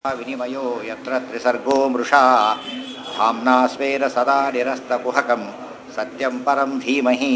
विनिमयो यत्र त्रिसर्गो मृषा धाम्ना स्वेन सदा निरस्तकुहकं सत्यं परं धीमहि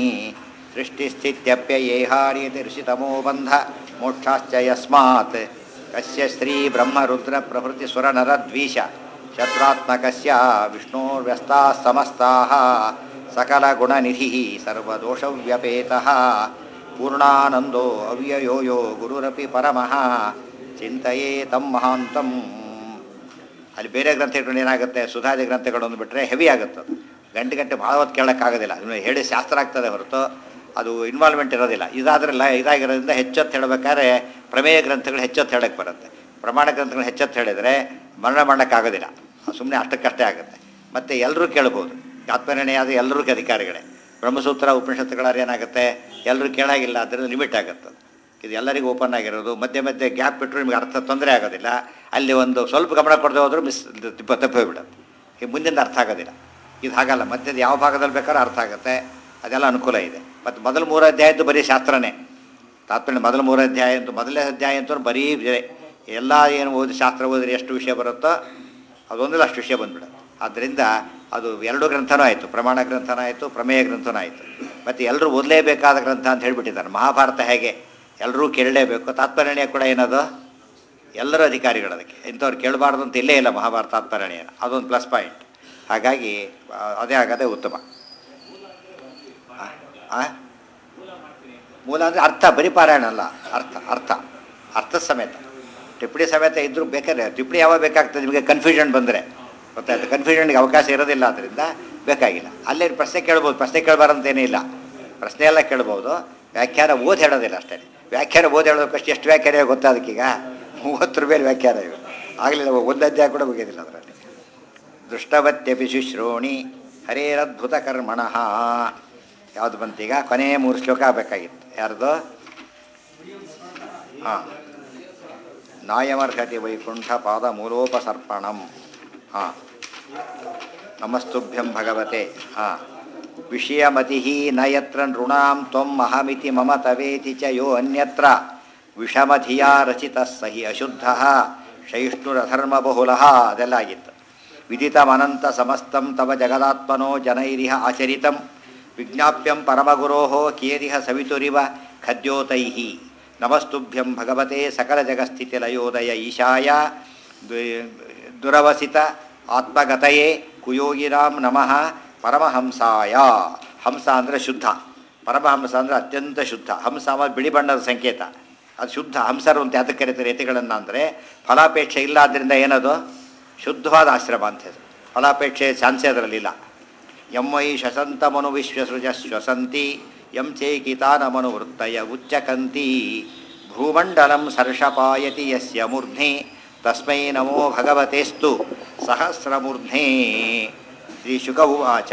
सृष्टिस्थित्यप्ययेहानितिर्षितमो बन्ध मोक्षाश्च यस्मात् कस्य श्रीब्रह्मरुद्रप्रभृतिसुरनरद्वीष शत्रुत्मकस्य विष्णोर्व्यस्ताः समस्ताः सकलगुणनिधिः सर्वदोषव्यपेतः पूर्णानन्दो अव्ययो यो गुरुरपि परमः ಚಿಂತೆಯೇ ತಮ್ಮ ಮಹಾಂತಂ ಅಲ್ಲಿ ಬೇರೆ ಗ್ರಂಥ ಇಟ್ಕೊಂಡು ಏನಾಗುತ್ತೆ ಸುಧಾದಿ ಗ್ರಂಥಗಳನ್ನು ಬಿಟ್ಟರೆ ಹೆವಿ ಆಗುತ್ತೆ ಅದು ಗಂಟೆ ಗಂಟೆ ಭಾಳ ಹೊತ್ತು ಕೇಳೋಕ್ಕಾಗೋದಿಲ್ಲ ಅದನ್ನು ಹೇಳಿ ಶಾಸ್ತ್ರ ಆಗ್ತದೆ ಹೊರತು ಅದು ಇನ್ವಾಲ್ವ್ಮೆಂಟ್ ಇರೋದಿಲ್ಲ ಇದಾದ್ರಲ್ಲ ಇದಾಗಿರೋದ್ರಿಂದ ಹೆಚ್ಚೊತ್ತು ಹೇಳಬೇಕಾದ್ರೆ ಪ್ರಮೇಯ ಗ್ರಂಥಗಳು ಹೆಚ್ಚೊತ್ತು ಹೇಳಕ್ಕೆ ಬರುತ್ತೆ ಪ್ರಮಾಣ ಗ್ರಂಥಗಳು ಹೆಚ್ಚೊತ್ತು ಹೇಳಿದರೆ ಮರಣ ಮಾಡೋಕ್ಕಾಗೋದಿಲ್ಲ ಸುಮ್ಮನೆ ಅಷ್ಟಕ್ಕಷ್ಟೇ ಆಗುತ್ತೆ ಮತ್ತು ಎಲ್ಲರೂ ಕೇಳ್ಬೋದು ಆತ್ಮನಿರ್ಣಯ ಆದರೆ ಎಲ್ಲರೂ ಅಧಿಕಾರಿಗಳೇ ಬ್ರಹ್ಮಸೂತ್ರ ಉಪನಿಷತ್ತುಗಳಾದ್ರೆ ಏನಾಗುತ್ತೆ ಎಲ್ಲರೂ ಕೇಳಾಗಿಲ್ಲ ಅದರಿಂದ ಲಿಮಿಟ್ ಆಗುತ್ತೆ ಇದು ಎಲ್ಲರಿಗೂ ಓಪನ್ ಆಗಿರೋದು ಮಧ್ಯೆ ಮಧ್ಯೆ ಗ್ಯಾಪ್ ಬಿಟ್ಟರು ನಿಮಗೆ ಅರ್ಥ ತೊಂದರೆ ಆಗೋದಿಲ್ಲ ಅಲ್ಲಿ ಒಂದು ಸ್ವಲ್ಪ ಗಮನ ಕೊಡದೆ ಹೋದರೂ ಮಿಸ್ ತಿಪ್ಪ ತಪ್ಪೋಗ್ಬಿಡುತ್ತೆ ಈ ಮುಂದಿನ ಅರ್ಥ ಆಗೋದಿಲ್ಲ ಇದು ಹಾಗಲ್ಲ ಮಧ್ಯದ ಯಾವ ಭಾಗದಲ್ಲಿ ಬೇಕಾದ್ರೂ ಅರ್ಥ ಆಗುತ್ತೆ ಅದೆಲ್ಲ ಅನುಕೂಲ ಇದೆ ಮತ್ತು ಮೊದಲು ಮೂರು ಅಧ್ಯಾಯ ಅಂತೂ ಬರೀ ಶಾಸ್ತ್ರನೇ ತಾತ್ಪರ್ಯ ಮೊದಲು ಮೂರು ಅಧ್ಯಾಯ ಅಂತೂ ಮೊದಲನೇ ಅಧ್ಯಾಯ ಅಂತೂ ಬರೀ ಬೇರೆ ಎಲ್ಲ ಏನು ಓದಿ ಶಾಸ್ತ್ರ ಓದಿದ್ರೆ ಎಷ್ಟು ವಿಷಯ ಬರುತ್ತೋ ಅದೊಂದಿಲ್ಲ ಅಷ್ಟು ವಿಷಯ ಬಂದ್ಬಿಡುತ್ತೆ ಆದ್ದರಿಂದ ಅದು ಎರಡು ಗ್ರಂಥನೂ ಆಯಿತು ಪ್ರಮಾಣ ಗ್ರಂಥನೂ ಆಯಿತು ಪ್ರಮೇಯ ಗ್ರಂಥನೂ ಆಯಿತು ಮತ್ತು ಎಲ್ಲರೂ ಓದಲೇಬೇಕಾದ ಗ್ರಂಥ ಅಂತ ಹೇಳಿಬಿಟ್ಟಿದ್ದಾರೆ ಮಹಾಭಾರತ ಹೇಗೆ ಎಲ್ಲರೂ ಕೇಳಲೇಬೇಕು ತಾತ್ಪರ್ಯ ಕೂಡ ಏನದು ಎಲ್ಲರೂ ಅಧಿಕಾರಿಗಳು ಅದಕ್ಕೆ ಇಂಥವ್ರು ಕೇಳಬಾರ್ದು ಅಂತ ಇಲ್ಲೇ ಇಲ್ಲ ಮಹಾಭಾರತ ತಾತ್ಪರ್ಯ ಅದೊಂದು ಪ್ಲಸ್ ಪಾಯಿಂಟ್ ಹಾಗಾಗಿ ಆ, ಅದೇ ಆಗದೆ ಉತ್ತಮ ಆ? ಆ? ಮೂಲ ಅಂದರೆ ಅರ್ಥ ಬರೀ ಪಾರಾಯಣ ಅಲ್ಲ ಅರ್ಥ ಅರ್ಥ ಅರ್ಥದ ಸಮೇತ ಟಿಪ್ಪಣಿ ಸಮೇತ ಇದ್ದರೂ ಬೇಕಾದ್ರೆ ಟಿಪ್ಪಣಿ ಯಾವಾಗ ಬೇಕಾಗ್ತದೆ ನಿಮಗೆ ಕನ್ಫ್ಯೂಷನ್ ಬಂದರೆ ಗೊತ್ತಾಯ್ತು ಕನ್ಫ್ಯೂಷನ್ಗೆ ಅವಕಾಶ ಇರೋದಿಲ್ಲ ಆದ್ದರಿಂದ ಬೇಕಾಗಿಲ್ಲ ಅಲ್ಲೇ ಪ್ರಶ್ನೆ ಕೇಳ್ಬೋದು ಪ್ರಶ್ನೆ ಕೇಳಬಾರಂತೇನೇ ಇಲ್ಲ ಪ್ರಶ್ನೆ ಎಲ್ಲ ಕೇಳ್ಬೋದು ವ್ಯಾಖ್ಯಾನ ಓದಿ ಹೇಳೋದಿಲ್ಲ ಅಷ್ಟೇ ವ್ಯಾಖ್ಯಾನ ಓದಿ ಹೇಳೋದಕ್ಕಷ್ಟು ಎಷ್ಟು ವ್ಯಾಖ್ಯಾನ ಗೊತ್ತಾದಕ್ಕೀಗ ಮೂವತ್ತು ರೂಪಾಯಿ ವ್ಯಾಖ್ಯಾನ ಇವೆ ಆಗಲಿಲ್ಲ ಒಂದು ಅಧ್ಯಾಯ ಕೂಡ ಮುಗಿಯೋದಿಲ್ಲ ಅದರಲ್ಲಿ ದೃಷ್ಟವತ್ಯಪಿ ಶುಶ್ರೋಣಿ ಹರೇರದ್ಭುತ ಕರ್ಮಣಃ ಯಾವುದು ಬಂತೀಗ ಕೊನೆಯ ಮೂರು ಶ್ಲೋಕ ಆಗಬೇಕಾಗಿತ್ತು ಯಾರ್ದು ಹಾಂ ನಾಯಮರ್ಹತಿ ವೈಕುಂಠ ಪಾದ ಮೂಲೋಪಸರ್ಪಣಂ ಹಾಂ ನಮಸ್ತುಭ್ಯಂ ಭಗವತೆ ಹಾಂ ವಿಷಯಮತಿ ನ ಯತ್ರ ನೃಣಾಂ ತ್ವಂ ಅಹಮಿತಿ ಮಮ ತವೇತಿ ಚ ಯೋ ಅನ್ಯತ್ರ ವಿಷಮಧಿಯಾ ರಚಿತ ಸಹಿ ಅಶುದ್ಧ ಶೈಷ್ಣುರಧರ್ಮಬಹುಲಃ ಅದೆಲ್ಲ ಆಗಿತ್ತು ವಿದಿತಮನಂತ ಸಮಸ್ತಂ ತವ ಜಗದಾತ್ಮನೋ ಜನೈರಿಹ ಆಚರಿತಂ ವಿಜ್ಞಾಪ್ಯಂ ಪರಮಗುರೋ ಕಿಯರಿಹ ಸವಿತುರಿವ ಖದ್ಯೋತೈಃ ನಮಸ್ತುಭ್ಯಂ ಭಗವತೆ ಸಕಲ ಜಗಸ್ಥಿತಿಲಯೋದಯ ಈಶಾಯ ದು- ದುರವಸಿತ ಆತ್ಮಗತಯೇ ಕುಯೋಗಿನಾಂ ನಮಃ ಪರಮಹಂಸಾಯ ಹಂಸ ಅಂದರೆ ಶುದ್ಧ ಪರಮಹಂಸ ಅಂದರೆ ಅತ್ಯಂತ ಶುದ್ಧ ಹಂಸ ಅಂದರೆ ಬಿಳಿ ಬಣ್ಣದ ಸಂಕೇತ ಅದು ಶುದ್ಧ ಹಂಸರು ಅಂತ ಯಾತಕ್ಕೆ ಕರೀತಾರೆ ಯತಿಗಳನ್ನು ಅಂದರೆ ಫಲಾಪೇಕ್ಷೆ ಇಲ್ಲ ಆದ್ದರಿಂದ ಏನದು ಶುದ್ಧವಾದ ಆಶ್ರಮ ಅಂತ ಹೆಸರು ಫಲಾಪೇಕ್ಷೆ ಚಾನ್ಸೇ ಅದರಲ್ಲಿಲ್ಲ ಎಂ ವೈ ಶಸಂತಮನು ವಿಶ್ವಸೃಜ ಶ್ವಸಂತಿ ಎಂ ಚೇಕಿತಾನಮನು ವೃತ್ತಯ ಉಚ್ಚಕಂತಿ ಭೂಮಂಡಲಂ ಸರ್ಷಪಾಯತಿ ಯಸ್ಯ ಮೂರ್ಧ್ನಿ ತಸ್ಮೈ ನಮೋ ಭಗವತೆಸ್ತು ಸಹಸ್ರಮೂರ್ಧ್ನೇ ಶ್ರೀ ಶುಕ ಉವಾಚ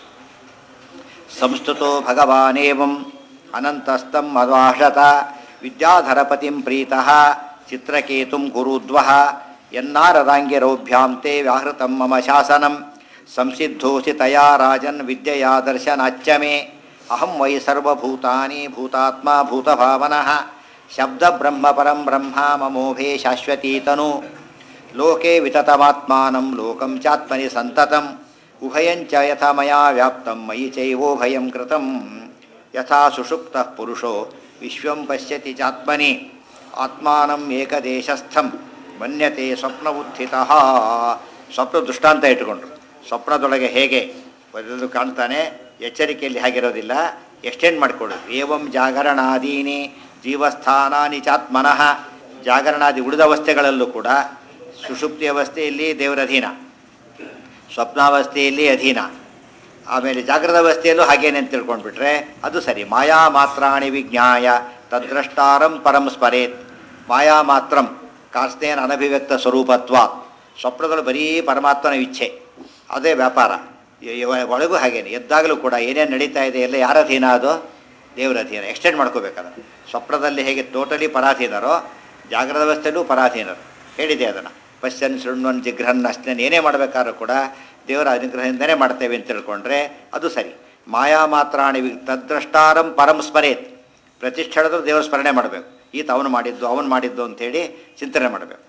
ಸಂಸ್ತುತೋ ಭಗವಾನೇವಂ ಅನಂತಸ್ತಂ ಮದ್ವಾಷತ ವಿದ್ಯಾಧರಪತಿಂ ಪ್ರೀತಃ ಚಿತ್ರಕೇತುಂ ಕುರುದ್ವಃ ಯನ್ನಾರದಾಂಗಿರೌಭ್ಯಾಂ ತೇ ವ್ಯಾಹೃತಂ ಮಮ ಶಾಸನಂ ಸಂಸಿದ್ಧೋಸಿ ತಯಾ ರಾಜನ್ ವಿದ್ಯೆಯಾ ದರ್ಶನಾಚ್ಚ ಮೇ ಅಹಂ ವೈ ಸರ್ವಭೂತಾನಿ ಭೂತಾತ್ಮ ಭೂತಭಾವನಃ ಶಬ್ದ ಬ್ರಹ್ಮ ಪರಂ ಬ್ರಹ್ಮ ಮಮೋಭೇ ಶಾಶ್ವತೀತನು ಲೋಕೆ ವಿತತಮಾತ್ಮಾನಂ ಲೋಕಂ ಚಾತ್ಮನಿ ಸಂತತಂ ಉಭಯಂಚ ಯಥಾ ಮಯಾ ವ್ಯಾಪ್ತಂ ಮಯಿ ಚೈವೋಭಯಂ ಕೃತಂ ಯಥಾ ಸುಷುಪ್ತಃ ಪುರುಷೋ ವಿಶ್ವಂ ಪಶ್ಯತಿ ಚಾತ್ಮನಿ ಆತ್ಮಾನಂ ಏಕದೇಶಸ್ಥಂ ಮನ್ಯತೆ ಸ್ವಪ್ನ ಉತ್ಥಿತಃ ಸ್ವಪ್ನ ದೃಷ್ಟಾಂತ ಇಟ್ಟುಕೊಂಡ್ರು ಸ್ವಪ್ನದೊಳಗೆ ಹೇಗೆ ಮೊದಲು ಕಾಣ್ತಾನೆ ಎಚ್ಚರಿಕೆಯಲ್ಲಿ ಹಾಗಿರೋದಿಲ್ಲ ಎಕ್ಸ್ಟೆಂಡ್ ಮಾಡಿಕೊಡೋದು ಏವಂ ಜಾಗರಣಾದೀನಿ ಜೀವಸ್ಥಾನಾನಿ ಚಾತ್ಮನಃ ಜಾಗರಣಾದಿ ಉಳಿದ ಅವಸ್ಥೆಗಳಲ್ಲೂ ಕೂಡ ಸುಷುಪ್ತಿ ಅವಸ್ಥೆಯಲ್ಲಿ ದೇವರ ಅಧೀನ ಸ್ವಪ್ನಾವಸ್ಥೆಯಲ್ಲಿ ಅಧೀನ ಆಮೇಲೆ ಜಾಗೃತ ಅವಸ್ಥೆಯಲ್ಲೂ ಹಾಗೇನೆ ಅಂತ ತಿಳ್ಕೊಂಡ್ಬಿಟ್ರೆ ಅದು ಸರಿ ಮಾಯಾ ಮಾತ್ರಾಣಿ ವಿಜ್ಞಾಯ ತದ್ರಷ್ಟಾರಂ ಪರಂ ಸ್ಮರೇತ್ ಮಾಯಾ ಮಾತ್ರಂ ಕಾಸ್ನೇನ ಅನಭಿವ್ಯಕ್ತ ಸ್ವರೂಪತ್ವ ಸ್ವಪ್ನಗಳು ಬರೀ ಪರಮಾತ್ಮನ ಇಚ್ಛೆ ಅದೇ ವ್ಯಾಪಾರ ಇ- ಇವ- ಒಳಗೂ ಹಾಗೇನೆ ಎದ್ದಾಗಲೂ ಕೂಡ ಏನೇನು ನಡೀತಾ ಇದೆ ಎಲ್ಲ ಯಾರ ಅಧೀನ ಅದು ದೇವರ ಅಧೀನ ಎಕ್ಸ್ಟೆಂಡ್ ಮಾಡ್ಕೋಬೇಕದ ಸ್ವಪ್ನದಲ್ಲಿ ಹೇಗೆ ಟೋಟಲಿ ಪರಾಧೀನರೋ ಜಾಗ್ರದ ಅವಸ್ಥೆಯಲ್ಲೂ ಪರಾಧೀನರು ಹೇಳಿದೆ ಅದನ್ನು ಪಶ್ಚನ್ ಶೃಣ್ವನ್ ಜಿಘ್ರನ್ ಅಷ್ಟನ್ ಏನೇ ಮಾಡಬೇಕಾದ್ರೂ ಕೂಡ ದೇವರ ಅನುಗ್ರಹದಿಂದನೇ ಮಾಡ್ತೇವೆ ಅಂತ ತಿಳ್ಕೊಂಡ್ರೆ ಅದು ಸರಿ ಮಾಯಾ ಮಾತ್ರಾಣಿ ವಿ- ತದ್ರಷ್ಟಾರಂ ಪರಂ ಸ್ಮರೇತ್ ಪ್ರತಿಷ್ಠಳದ್ರು ದೇವರ ಸ್ಮರಣೆ ಮಾಡಬೇಕು ಈತ ಅವನು ಮಾಡಿದ್ದು ಅವನು ಮಾಡಿದ್ದು ಅಂಥೇಳಿ ಚಿಂತನೆ ಮಾಡಬೇಕು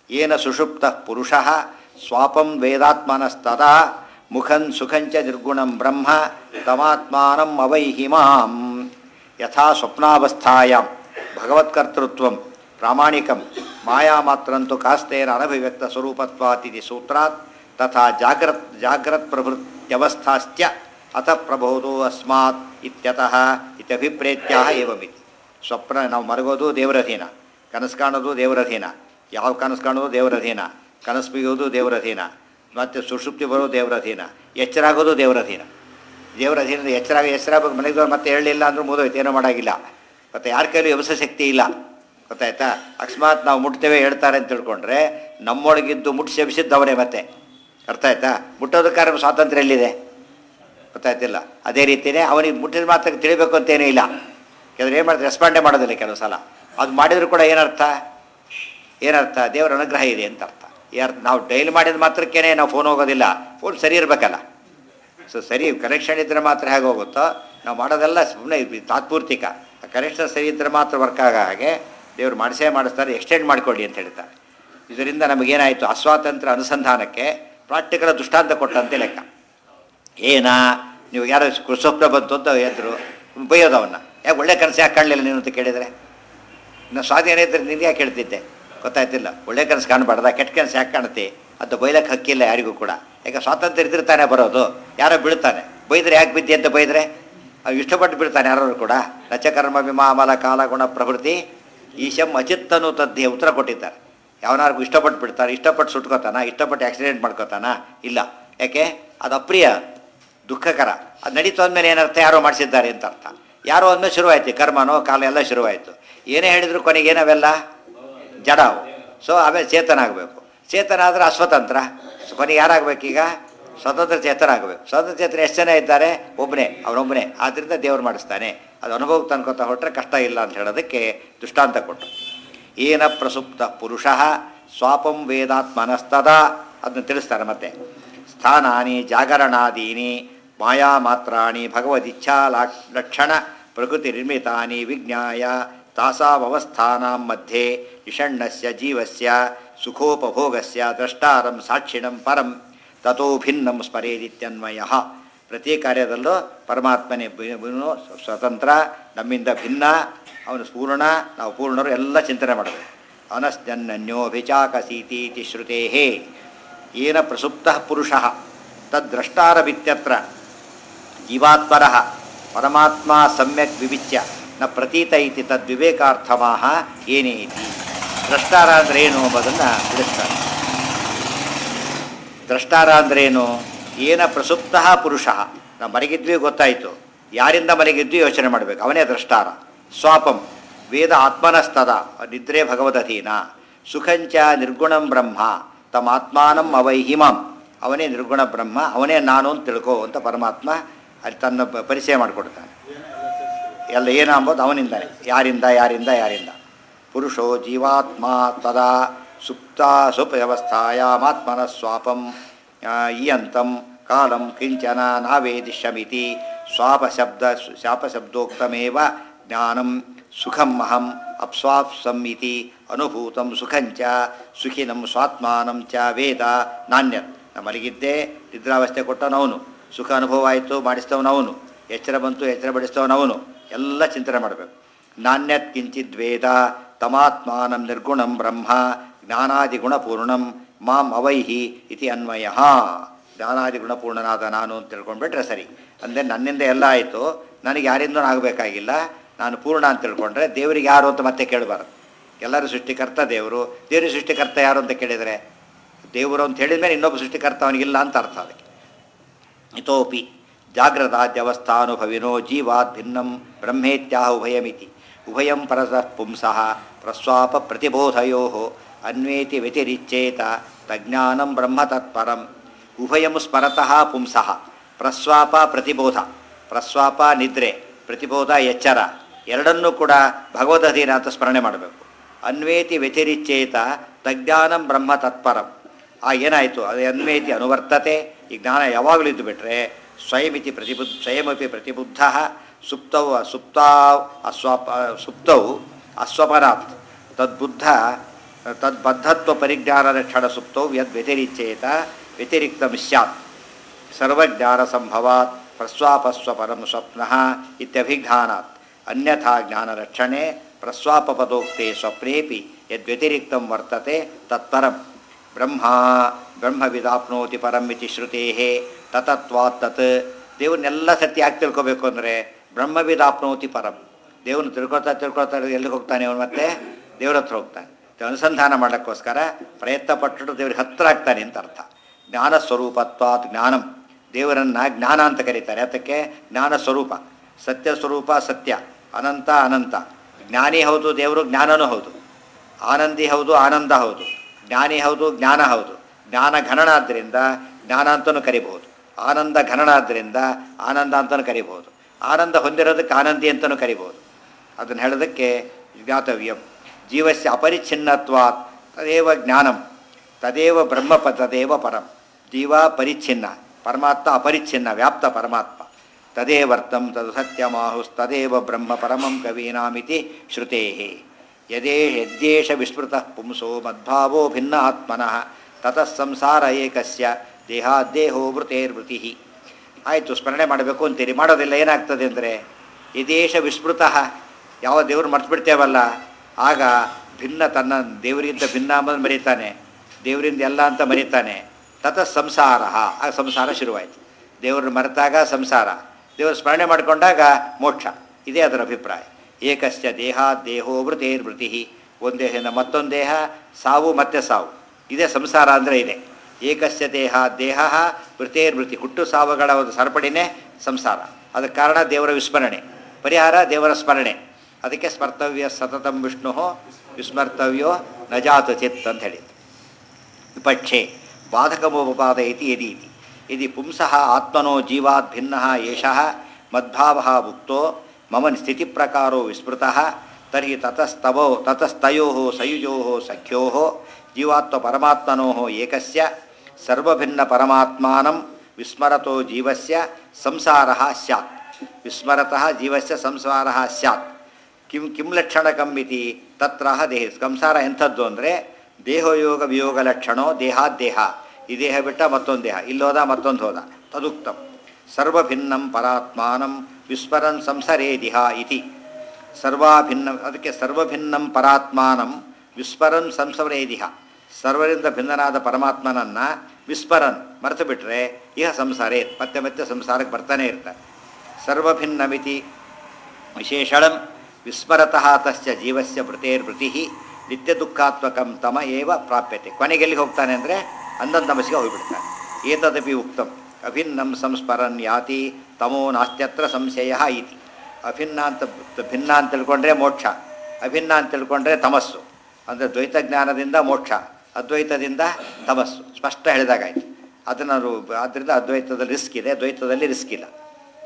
ಏನ ಸುಷುಪ್ತ ಪುರುಷ ಸ್ವಾಪಂ ವೇದಾತ್ಮನಸ್ತದಾ ಮುಖಂ ಸುಖಂಚ ನಿರ್ಗುಣಂ ಬ್ರಹ್ಮ ತಮಾತ್ಮಾನಂ ಅವೈಹಿಮಾಂ ಯಥಾ ಸ್ವಪ್ನಾವಸ್ಥಾಯಾಂ ಭಗವತ್ಕರ್ತೃತ್ವಂ ಪ್ರಾಮಾಣಿಕಂ ಮಾಯಾಮಾತ್ರಂತು ಕಾಸ್ತೇನ ಅನಭಿವ್ಯಕ್ತ ಸ್ವರೂಪತ್ವಾತಿಥಿ ಸೂತ್ರಾತ್ ತಥಾ ಜಾಗ್ರತ್ ಜಾಗ್ರತ್ ಪ್ರಭೃತ್ಯವಸ್ಥಾಶ್ಚ ಅತ ಪ್ರಬೋಧೋ ಅಸ್ಮಾತ್ ಇತ್ಯತಃ ಇತ್ಯಭಿಪ್ರೇತ್ಯಾಹ ಏವಮಿತಿ ಸ್ವಪ್ನ ನಾವು ಮಲಗೋದು ದೇವರಧೀನ ಕನಸು ಕಾಣೋದು ದೇವರಧೀನ ಯಾವ ಕನಸು ಕಾಣೋದು ದೇವರಧೀನ ಕನಸು ಬಿಗೋದು ದೇವರಧೀನ ಮತ್ತು ಸುಷುಪ್ತಿ ಬರೋದು ದೇವರಧೀನ ಎಚ್ಚರ ಆಗೋದು ದೇವರಧೀನ ದೇವರಧೀನದ ಎಚ್ಚರಾಗ ಎಚ್ಚರಾಗ ಮನೆಗೆ ಮತ್ತೆ ಹೇಳಲಿಲ್ಲ ಅಂದ್ರೂ ಮುಗಿದೋಯ್ತು ಏನೂ ಮಾಡೋಂಗಿಲ್ಲ ಮತ್ತು ಯಾರ ಕೈಲೂ ಎಬಸ ಶಕ್ತಿ ಇಲ್ಲ ಗೊತ್ತಾಯ್ತಾ ಅಕಸ್ಮಾತ್ ನಾವು ಮುಟ್ತೇವೆ ಹೇಳ್ತಾರೆ ಅಂತ ತಿಳ್ಕೊಂಡ್ರೆ ನಮ್ಮೊಳಗಿದ್ದು ಮುಟ್ಟಿ ಎಬ್ಸಿದ್ದವರೇ ಮತ್ತೆ ಅರ್ಥ ಆಯ್ತಾ ಮುಟ್ಟೋದಕ್ಕಾರ ಸ್ವಾತಂತ್ರ್ಯ ಎಲ್ಲಿದೆ ಗೊತ್ತಾಯ್ತಿಲ್ಲ ಅದೇ ರೀತಿಯೇ ಅವನಿಗೆ ಮುಟ್ಟಿದ ಮಾತ್ರ ತಿಳಿಬೇಕು ಅಂತೇನೂ ಇಲ್ಲ ಕೆಲವ್ರು ಏನು ಮಾಡ್ತಾರೆ ರೆಸ್ಪಾಂಡೇ ಮಾಡೋದಿಲ್ಲ ಕೆಲವು ಸಲ ಅದು ಮಾಡಿದ್ರು ಕೂಡ ಏನರ್ಥ ಏನರ್ಥ ದೇವರ ಅನುಗ್ರಹ ಇದೆ ಅಂತ ಅರ್ಥ ಯಾರು ನಾವು ಡೈಲಿ ಮಾಡಿದ ಮಾತ್ರಕ್ಕೇ ನಾವು ಫೋನ್ ಹೋಗೋದಿಲ್ಲ ಫೋನ್ ಸರಿ ಇರಬೇಕಲ್ಲ ಸೊ ಸರಿ ಕನೆಕ್ಷನ್ ಇದ್ದರೆ ಮಾತ್ರ ಹೇಗೆ ಹೋಗುತ್ತೋ ನಾವು ಮಾಡೋದೆಲ್ಲ ಸುಮ್ಮನೆ ತಾತ್ಪೂರ್ತಿಕ ಕನೆಕ್ಷನ್ ಸರಿ ಇದ್ದರೆ ಮಾತ್ರ ವರ್ಕ್ ಆಗೋ ಹಾಗೆ ದೇವರು ಮಾಡಿಸೇ ಮಾಡಿಸ್ತಾರೆ ಎಕ್ಸ್ಟೆಂಡ್ ಮಾಡಿಕೊಳ್ಳಿ ಅಂತ ಹೇಳ್ತಾರೆ ಇದರಿಂದ ನಮಗೇನಾಯಿತು ಅಸ್ವಾತಂತ್ರ್ಯ ಅನುಸಂಧಾನಕ್ಕೆ ಪ್ರಾಕ್ಟಿಕಲ್ ದೃಷ್ಟಾಂತ ಕೊಟ್ಟಂತೆ ಲೆಕ್ಕ ಏನ ನೀವು ಯಾರೋ ಸ್ವಪ್ನ ಬಂತು ಅಂತ ಎದ್ರು ಬೈಯೋದು ಅವನ್ನ ಯಾಕೆ ಒಳ್ಳೆ ಕನಸು ಯಾಕೆ ಕಾಣಲಿಲ್ಲ ನೀನು ಅಂತ ಕೇಳಿದರೆ ಇನ್ನು ಸ್ವಾಧೀನ ಇದ್ದರೆ ನಿನಗೆ ಯಾಕೆ ಹೇಳ್ತಿದ್ದೆ ಗೊತ್ತಾಯ್ತಿಲ್ಲ ಒಳ್ಳೆ ಕನಸು ಕಾಣಬಾರ್ದ ಕೆಟ್ಟ ಕನಸು ಯಾಕೆ ಕಾಣುತ್ತೆ ಅದು ಬೈಲಕ್ಕೆ ಹಕ್ಕಿಲ್ಲ ಯಾರಿಗೂ ಕೂಡ ಯಾಕೆ ಸ್ವಾತಂತ್ರ್ಯ ಇದ್ರೆ ತಾನೇ ಬರೋದು ಯಾರೋ ಬೀಳ್ತಾನೆ ಬೈದ್ರೆ ಯಾಕೆ ಬಿದ್ದಿ ಅಂತ ಬೈದ್ರೆ ಅವು ಇಷ್ಟಪಟ್ಟು ಬೀಳ್ತಾನೆ ಯಾರು ಕೂಡ ರಚಕರ್ಮ ವಿಮಾಮಲ ಕಾಲ ಗುಣ ಪ್ರವೃತ್ತಿ ಈಶಂ ಅಚಿತ್ತನು ತದ್ದೇ ಉತ್ತರ ಕೊಟ್ಟಿದ್ದಾರೆ ಯಾವನಾರ್ಗೂ ಇಷ್ಟಪಟ್ಟು ಬಿಡ್ತಾರೆ ಇಷ್ಟಪಟ್ಟು ಸುಟ್ಕೋತಾನ ಇಷ್ಟಪಟ್ಟು ಆಕ್ಸಿಡೆಂಟ್ ಮಾಡ್ಕೋತಾನ ಇಲ್ಲ ಯಾಕೆ ಅದು ಅಪ್ರಿಯ ದುಃಖಕರ ಅದು ನಡೀತು ಅಂದಮೇಲೆ ಏನರ್ಥ ಯಾರೋ ಮಾಡಿಸಿದ್ದಾರೆ ಅಂತ ಅರ್ಥ ಯಾರೋ ಅಂದಮೇಲೆ ಶುರುವಾಯ್ತು ಕರ್ಮನೋ ಕಾಲ ಎಲ್ಲ ಶುರುವಾಯಿತು ಏನೇ ಹೇಳಿದ್ರು ಕೊನೆಗೆ ಏನವೆಲ್ಲ ಜಡ ಅವು ಸೊ ಆಮೇಲೆ ಚೇತನ ಆಗಬೇಕು ಚೇತನ ಆದರೆ ಅಸ್ವತಂತ್ರ ಸೊ ಕೊನೆಗೆ ಯಾರಾಗಬೇಕೀಗ ಸ್ವತಂತ್ರ ಚೇತನ ಆಗಬೇಕು ಸ್ವತಂತ್ರ ಚೇತನ ಎಷ್ಟು ಜನ ಇದ್ದಾರೆ ಒಬ್ಬನೇ ಅವನೊಬ್ಬನೇ ಆದ್ದರಿಂದ ದೇವ್ರು ಮಾಡಿಸ್ತಾನೆ ಅದು ಅನುಭವಕ್ಕೆ ತನ್ಕೋತ ಹೊರಟ್ರೆ ಕಷ್ಟ ಇಲ್ಲ ಅಂತ ಹೇಳೋದಕ್ಕೆ ದೃಷ್ಟಾಂತ ಕೊಟ್ಟು ಏನ ಪ್ರಸುಪ್ತ ಪುರುಷ ಸ್ವಾಪಂ ವೇದಾತ್ಮನಸ್ತದ ಅದನ್ನು ತಿಳಿಸ್ತಾರೆ ಮತ್ತೆ ಸ್ಥಾನಾನಿ ಜಾಗರಣಾದೀನಿ ಮಾಯಾ ಮಾತ್ರಾಣಿ ಭಗವದಿಚ್ಛಾ ಲಾಕ್ ಲಕ್ಷಣ ಪ್ರಕೃತಿ ನಿರ್ಮಿತಾನಿ ವಿಜ್ಞಾಯ ತಾಸಾವಸ್ಥಾನಾಂ ಮಧ್ಯೆ ಇಷಣ್ಣಸ್ಯ ಜೀವಸ್ಯ ಸುಖೋಪಭೋಗಸ್ಯ ದ್ರಷ್ಟಾರಂ ಸಾಕ್ಷಿಣಂ ಪರಂ ತಥೋ ಭಿನ್ನಂ ಸ್ಮರೇದಿತ್ಯನ್ವಯ ಪ್ರತಿ ಕಾರ್ಯದಲ್ಲೂ ಪರಮಾತ್ಮನೇ ಬಿ- ಬಿನು ಸ್ವತಂತ್ರ ನಮ್ಮಿಂದ ಭಿನ್ನ ಅವನು ಪೂರ್ಣ ನಾವು ಪೂರ್ಣರು ಎಲ್ಲ ಚಿಂತನೆ ಮಾಡಬೇಕು ಅನಸ್ಜನ್ನನ್ಯೋಭಿಚಾಕಸೀತೀತಿ ಶ್ರುತೇ ಏನ ಪ್ರಸುಪ್ತ ಪುರುಷ ತದ್ದ್ರಷ್ಟಾರವಿತ್ಯತ್ರ ಜೀವಾತ್ಮರ ಪರಮಾತ್ಮ ಸಮ್ಯಕ್ ವಿವಿಚ್ಯ ನ ಪ್ರತೀತ ಇತಿ ತದ್ವಿವೇಕಾರ್ಥಮಾಹ ಏನೇ ಇತಿ ದ್ರಷ್ಟಾರ ಅಂದ್ರೆ ಏನು ಎಂಬುದನ್ನು ತಿಳಿಸ್ತಾರೆ ದ್ರಷ್ಟಾರ ಅಂದ್ರೇನು ಏನ ಪ್ರಸುಪ್ತ ಪುರುಷ ನಾವು ಮಲಗಿದ್ವಿ ಗೊತ್ತಾಯಿತು ಯಾರಿಂದ ಮಲಗಿದ್ವಿ ಯೋಚನೆ ಮಾಡಬೇಕು ಅವನೇ ದ್ರಷ್ಟಾರ ಸ್ವಾಪಂ ವೇದ ಆತ್ಮನಸ್ತದ ನಿದ್ರೆ ಭಗವದಧೀನ ಸುಖಂಚ ನಿರ್ಗುಣಂ ಬ್ರಹ್ಮ ತಮ್ಮ ಆತ್ಮಾನಂ ಅವೈಹಿಮಾಂ ಅವನೇ ನಿರ್ಗುಣ ಬ್ರಹ್ಮ ಅವನೇ ನಾನು ಅಂತ ತಿಳ್ಕೋ ಅಂತ ಪರಮಾತ್ಮ ಅಲ್ಲಿ ತನ್ನ ಪ- ಪರಿಚಯ ಮಾಡಿಕೊಡ್ತಾನೆ ಎಲ್ಲ ಏನ ಅಂಬೋದು ಅವನಿಂದಾನೆ ಯಾರಿಂದ ಯಾರಿಂದ ಯಾರಿಂದ ಪುರುಷೋ ಜೀವಾತ್ಮ ತದಾ ಸುಪ್ತ ಸುಪ್ಯವಸ್ಥಾಯಾಮಾತ್ಮನ ಸ್ವಾಪಂ ಆ, ಇಯಂತಂ ಕಾಲಂ ಕಿಂಚನ ನಾವೇದಿಷ್ಯಮಿತಿ ಸ್ವಾಪಶಬ್ದ ಶಾಪಶಬ್ದೋಕ್ತಮೇವ ಜ್ಞಾನಂ ಸುಖಂ ಅಹಂ ಅಪ್ಸ್ವಾಪ್ಸಂ ಇತಿ ಅನುಭೂತಂ ಸುಖಂಚ ಸುಖಿನಂ ಸ್ವಾತ್ಮಾನಂ ಚ ವೇದ ನಾಣ್ಯತ್ ನಾ ಮಲಗಿದ್ದೆ ನಿದ್ರಾವಸ್ಥೆ ಕೊಟ್ಟವನವನು ಸುಖ ಅನುಭವ ಆಯಿತು ಮಾಡಿಸ್ತವನವನು ಎಚ್ಚರ ಬಂತು ಎಚ್ಚರ ಬಡಿಸ್ತವನವನು ಎಲ್ಲ ಚಿಂತನೆ ಮಾಡಬೇಕು ನಾಣ್ಯತ್ ಕಿಂಚಿದ್ ವೇದ ತಮಾತ್ಮಾನಂ ನಿರ್ಗುಣಂ ಬ್ರಹ್ಮ ಜ್ಞಾನಾದಿ ಗುಣಪೂರ್ಣಂ ಮಾಂ ಅವೈಹಿ ಇತಿ ಅನ್ವಯ ಜ್ಞಾನಾದಿ ಗುಣಪೂರ್ಣನಾದ ನಾನು ಅಂತ ತಿಳ್ಕೊಂಡ್ಬಿಟ್ರೆ ಸರಿ ಅಂದರೆ ನನ್ನಿಂದ ಎಲ್ಲ ಆಯಿತು ನನಗೆ ಯಾರಿಂದನೂ ಆಗಬೇಕಾಗಿಲ್ಲ ನಾನು ಪೂರ್ಣ ಅಂತ ತಿಳ್ಕೊಂಡ್ರೆ ದೇವರಿಗೆ ಯಾರು ಅಂತ ಮತ್ತೆ ಕೇಳಬಾರ್ದು ಎಲ್ಲರೂ ಸೃಷ್ಟಿಕರ್ತ ದೇವರು ದೇವರ ಸೃಷ್ಟಿಕರ್ತ ಯಾರು ಅಂತ ಕೇಳಿದರೆ ದೇವರು ಅಂತ ಹೇಳಿದ ಮೇಲೆ ಇನ್ನೊಬ್ಬ ಸೃಷ್ಟಿಕರ್ತ ಅವನಿಗಿಲ್ಲ ಅಂತ ಅರ್ಥ ಅದಕ್ಕೆ ಇತೋಪಿ ಜಾಗ್ರದಾದ್ಯವಸ್ಥಾನುಭವಿನೋ ಜೀವಾತ್ ಭಿನ್ನಂ ಬ್ರಹ್ಮೇತ್ಯಾಹ ಉಭಯಮಿತಿ ಉಭಯಂ ಪರಸಃ ಪುಂಸಃ ಪ್ರಸ್ವಾಪ ಪ್ರತಿಬೋಧಯೋ ಅನ್ವೇತಿ ವ್ಯತಿರಿಚ್ಚೇತ ತಜ್ಞಾನಂ ಬ್ರಹ್ಮ ತತ್ಪರಂ ಉಭಯಂ ಸ್ಮರತಃ ಪುಂಸಃ ಪ್ರಸ್ವಾಪ ಪ್ರತಿಬೋಧ ಪ್ರಸ್ವಾಪ ನಿದ್ರೆ ಪ್ರತಿಬೋಧ ಎಚ್ಚರ ಎರಡನ್ನೂ ಕೂಡ ಭಗವದಧೀನ ಅಂತ ಸ್ಮರಣೆ ಮಾಡಬೇಕು ಅನ್ವೇತಿ ವ್ಯತಿರಿಚ್ಚೇತ ತಜ್ಞಾನಂ ಬ್ರಹ್ಮ ತತ್ಪರಂ ಆ ಏನಾಯಿತು ಅದು ಅನ್ವೇತಿ ಅನುವರ್ತತೆ ಈ ಜ್ಞಾನ ಯಾವಾಗಲೂ ಇದ್ದು ಬಿಟ್ಟರೆ ಸ್ವಯಮಿತಿ ಪ್ರತಿಬುದ್ಧ ಸ್ವಯಮಪಿ ಪ್ರತಿಬುದ್ಧ ಸುಪ್ತೌ ಸುಪ್ತಾ ಅಸ್ವಾಪ ಸುಪ್ತೌ ಅಸ್ವಪನಾತ್ ತದ್ಬುದ್ಧ ತದ್ಬದ್ಧತ್ವ ಪರಿಜ್ಞಾನ ಲಕ್ಷಣ ಸುಪ್ತೌ ಯದ್ ವ್ಯತಿರಿಚ್ಯೇತ ವ್ಯತಿರಿಕ್ತ ಸ್ಯಾತ್ ಸರ್ವಜ್ಞಾನ ಸಂಭವಾತ್ ಪ್ರಸ್ವಾಪಸ್ವ ಪರಂ ಸ್ವಪ್ನ ಇತ್ಯಭಿಜ್ಞಾನಾತ್ ಅನ್ಯಥಾ ಜ್ಞಾನರಕ್ಷಣೆ ಪ್ರಸ್ವಾಪಪದೋಕ್ತೆ ಸ್ವಪ್ನೇಪಿ ಯದ್ವ್ಯತಿರಿಕ್ತಂ ವರ್ತತೆ ತತ್ಪರಂ ಬ್ರಹ್ಮ ಬ್ರಹ್ಮವಿದಾಪ್ನೋತಿ ಪರಂ ಇತಿ ಶ್ರುತೇ ತತತ್ವಾತ್ ತತ್ ದೇವ್ರನ್ನೆಲ್ಲ ಸತ್ಯ ಯಾಕೆ ತಿಳ್ಕೊಬೇಕು ಅಂದರೆ ಬ್ರಹ್ಮವಿದಾಪ್ನೋತಿ ಪರಂ ದೇವ್ರನ್ನ ತಿಳ್ಕೊಳ್ತಾ ತಿಳ್ಕೊಳ್ತಾ ಎಲ್ಲಿಗೆ ಹೋಗ್ತಾನೆ ಅವನು ಮತ್ತೆ ದೇವ್ರ ಹತ್ರ ಹೋಗ್ತಾನೆ ಅನುಸಂಧಾನ ಮಾಡೋಕ್ಕೋಸ್ಕರ ಪ್ರಯತ್ನ ಪಟ್ಟು ದೇವ್ರಿಗೆ ಹತ್ರ ಆಗ್ತಾನೆ ಅಂತ ಅರ್ಥ ಜ್ಞಾನ ಸ್ವರೂಪತ್ವಾತ್ ಜ್ಞಾನಂ ದೇವರನ್ನು ಜ್ಞಾನ ಅಂತ ಕರೀತಾರೆ ಅದಕ್ಕೆ ಜ್ಞಾನ ಸ್ವರೂಪ ಸತ್ಯ ಸ್ವರೂಪ ಸತ್ಯ ಅನಂತ ಅನಂತ ಜ್ಞಾನಿ ಹೌದು ದೇವರು ಜ್ಞಾನನೂ ಹೌದು ಆನಂದಿ ಹೌದು ಆನಂದ ಹೌದು ಜ್ಞಾನಿ ಹೌದು ಜ್ಞಾನ ಹೌದು ಜ್ಞಾನ ಘನನಾದ್ದರಿಂದ ಜ್ಞಾನ ಅಂತಲೂ ಕರಿಬಹುದು ಆನಂದ ಘನನಾದ್ದರಿಂದ ಆನಂದ ಅಂತಲೂ ಕರಿಬಹುದು ಆನಂದ ಹೊಂದಿರೋದಕ್ಕೆ ಆನಂದಿ ಅಂತಲೂ ಕರಿಬಹುದು ಅದನ್ನು ಹೇಳೋದಕ್ಕೆ ಜ್ಞಾತವ್ಯಂ ಜೀವಸ್ಯ ಅಪರಿಚ್ಛಿನ್ನತ್ವಾತ್ ತದೇವ ಜ್ಞಾನಂ ತದೇವ ಬ್ರಹ್ಮಪ ತದೇವ ಪರಂ ಜೀವ ಪರಿಚ್ಛಿನ್ನ ಪರಮಾತ್ಮ ಅಪರಿಚ್ಛಿನ್ನ ವ್ಯಾಪ್ತ ಪರಮಾತ್ಮ ತದೇವರ್ತಂ ತದು ಸತ್ಯಮಾಹುಸ್ತದೇವ ಬ್ರಹ್ಮ ಪರಮಂ ಕವೀನಾಮಿತಿ ಶ್ರುತೇ ಯದೇ ಯದ್ಯೇಷ ವಿಸ್ಮೃತ ಪುಂಸೋ ಮದ್ಭಾವೋ ಭಿನ್ನ ಆತ್ಮನಃ ತತಃ ಸಂಸಾರ ಏಕಸ್ಯ ದೇಹಾದ್ದೇಹೋ ಮೃತೇರ್ಮೃತಿ ಆಯಿತು ಸ್ಮರಣೆ ಮಾಡಬೇಕು ಅಂತೀರಿ ಮಾಡೋದಿಲ್ಲ ಏನಾಗ್ತದೆ ಅಂದರೆ ಯದೇಶ ವಿಸ್ಮೃತ ಯಾವ ದೇವ್ರು ಮರ್ತ್ಬಿಡ್ತೇವಲ್ಲ ಆಗ ಭಿನ್ನ ತನ್ನ ದೇವರಿಗಿಂತ ಭಿನ್ನ ಅಂಬದು ಮರೀತಾನೆ ದೇವರಿಂದ ಎಲ್ಲ ಅಂತ ಮರೀತಾನೆ ತತಃ ಸಂಸಾರ ಆಗ ಸಂಸಾರ ಶುರುವಾಯಿತು ದೇವ್ರನ್ನ ಮರೆತಾಗ ಸಂಸಾರ ದೇವರು ಸ್ಮರಣೆ ಮಾಡಿಕೊಂಡಾಗ ಮೋಕ್ಷ ಇದೇ ಅದರ ಅಭಿಪ್ರಾಯ ಏಕಸ್ಯ ದೇಹ ದೇಹೋ ವೃತೇರ್ವೃತಿ ಒಂದು ದೇಹದಿಂದ ಮತ್ತೊಂದು ದೇಹ ಸಾವು ಮತ್ತೆ ಸಾವು ಇದೇ ಸಂಸಾರ ಅಂದರೆ ಇದೆ ಏಕಸ್ಯ ದೇಹ ದೇಹ ವೃತೇರ್ವೃತಿ ಹುಟ್ಟು ಸಾವುಗಳ ಒಂದು ಸರಪಡಿನೇ ಸಂಸಾರ ಅದಕ್ಕೆ ಕಾರಣ ದೇವರ ವಿಸ್ಮರಣೆ ಪರಿಹಾರ ದೇವರ ಸ್ಮರಣೆ ಅದಕ್ಕೆ ಸ್ಮರ್ತವ್ಯ ಸತತಂ ವಿಷ್ಣು ವಿಸ್ಮರ್ತವ್ಯೋ ನಜಾತು ಚಿತ್ ಅಂತ ಹೇಳಿದ್ದು ವಿಪಕ್ಷೆ ಬಾಧಕಮೋಪಪಾದಯತಿ ಯದಿ ಇತಿ ಯದಿ ಪುಂಸಃ ಆತ್ಮನೋ ಜೀವಾತ್ ಭಿನ್ನಃ ಏಷಃ ಮದ್ಭಾವಃ ಉಕ್ತೋ ಮಮ ಸ್ಥಿತಿಪ್ರಕಾರೋ ವಿಸ್ಮೃತಃ ತರ್ಹಿ ತತಸ್ತವೋ ತತಸ್ತಯೋ ಸಯುಜೋ ಸಖ್ಯೋ ಜೀವಾತ್ಮ ಪರಮಾತ್ಮನೋ ಏಕಸ್ಯ ಸರ್ವಭಿನ್ನ ಪರಮಾತ್ಮಾನಂ ವಿಸ್ಮರತೋ ಜೀವಸ್ಯ ಸಂಸಾರ ಸ್ಯಾತ್ ವಿಸ್ಮರತಃ ಜೀವಸ್ಯ ಸಂಸಾರ ಸ್ಯಾತ್ ಕಿಂ ಕಿಂ ಲಕ್ಷಣಕಂ ಇತಿ ತತ್ರ ದೇಹ ಸಂಸಾರ ಎಂಥದ್ದು ಅಂದರೆ ದೇಹಯೋಗ ವಿಯೋಗ ಲಕ್ಷಣೋ ದೇಹಾದ್ದೇಹ ಈ ದೇಹ ಬಿಟ್ಟ ಮತ್ತೊಂದು ದೇಹ ಇಲ್ಲೋದ ಮತ್ತೊಂದು ಹೋದ ತದುಕ್ತಂ ಸರ್ವಭಿನ್ನಂ ಪರಾತ್ಮಾನಂ ವಿಸ್ಮರನ್ ಸಂಸರೇದಿಹ ಇತಿ ಸರ್ವಾಭಿನ್ನ ಅದಕ್ಕೆ ಸರ್ವಭಿನ್ನಂ ಪರಾತ್ಮಾನಂ ವಿಸ್ಮರನ್ ಸಂಸರೇದಿಹ ಸರ್ವರಿಂದ ಭಿನ್ನನಾದ ಪರಮಾತ್ಮನನ್ನು ವಿಸ್ಮರನ್ ಮರೆತು ಬಿಟ್ಟರೆ ಇಹ ಸಂಸಾರೇ ಮತ್ತೆ ಮತ್ತೆ ಸಂಸಾರಕ್ಕೆ ಬರ್ತಾನೆ ಇರ್ತಾರೆ ಸರ್ವಭಿನ್ನಮಿತಿ ವಿಶೇಷಣಂ ವಿಸ್ಮರತಃ ತಸ್ಯ ಜೀವಸ್ಯ ಮೃತೇರ್ಮೃತಿ ನಿತ್ಯ ದುಃಖಾತ್ಮಕಂ ತಮ ಏವ ಪ್ರಾಪ್ಯತೆ ಕೊನೆಗೆಲ್ಲಿ ಹೋಗ್ತಾನೆ ಅಂದರೆ ಅಂದಂತ ತಮಸ್ಸಿಗೆ ಹೋಗಿಬಿಡ್ತಾನೆ ಏತದಪಿ ಉಕ್ತಂ ಅಭಿನ್ನಂ ಸಂಸ್ಮರನ್ ಯಾತಿ ತಮೋ ನಾಸ್ತ್ಯತ್ರ ಸಂಶಯ ಇತಿ ಅಭಿನ್ನ ಅಂತ ಭಿನ್ನ ಅಂತ ತಿಳ್ಕೊಂಡ್ರೆ ಮೋಕ್ಷ ಅಭಿನ್ನ ಅಂತ ತಿಳ್ಕೊಂಡ್ರೆ ತಮಸ್ಸು ಅಂದರೆ ದ್ವೈತ ಜ್ಞಾನದಿಂದ ಮೋಕ್ಷ ಅದ್ವೈತದಿಂದ ತಮಸ್ಸು ಸ್ಪಷ್ಟ ಹೇಳಿದಾಗಾಯ್ತು ಅದನ್ನು ಆದ್ದರಿಂದ ಅದ್ವೈತದಲ್ಲಿ ರಿಸ್ಕ್ ಇದೆ ದ್ವೈತದಲ್ಲಿ ರಿಸ್ಕ್ ಇಲ್ಲ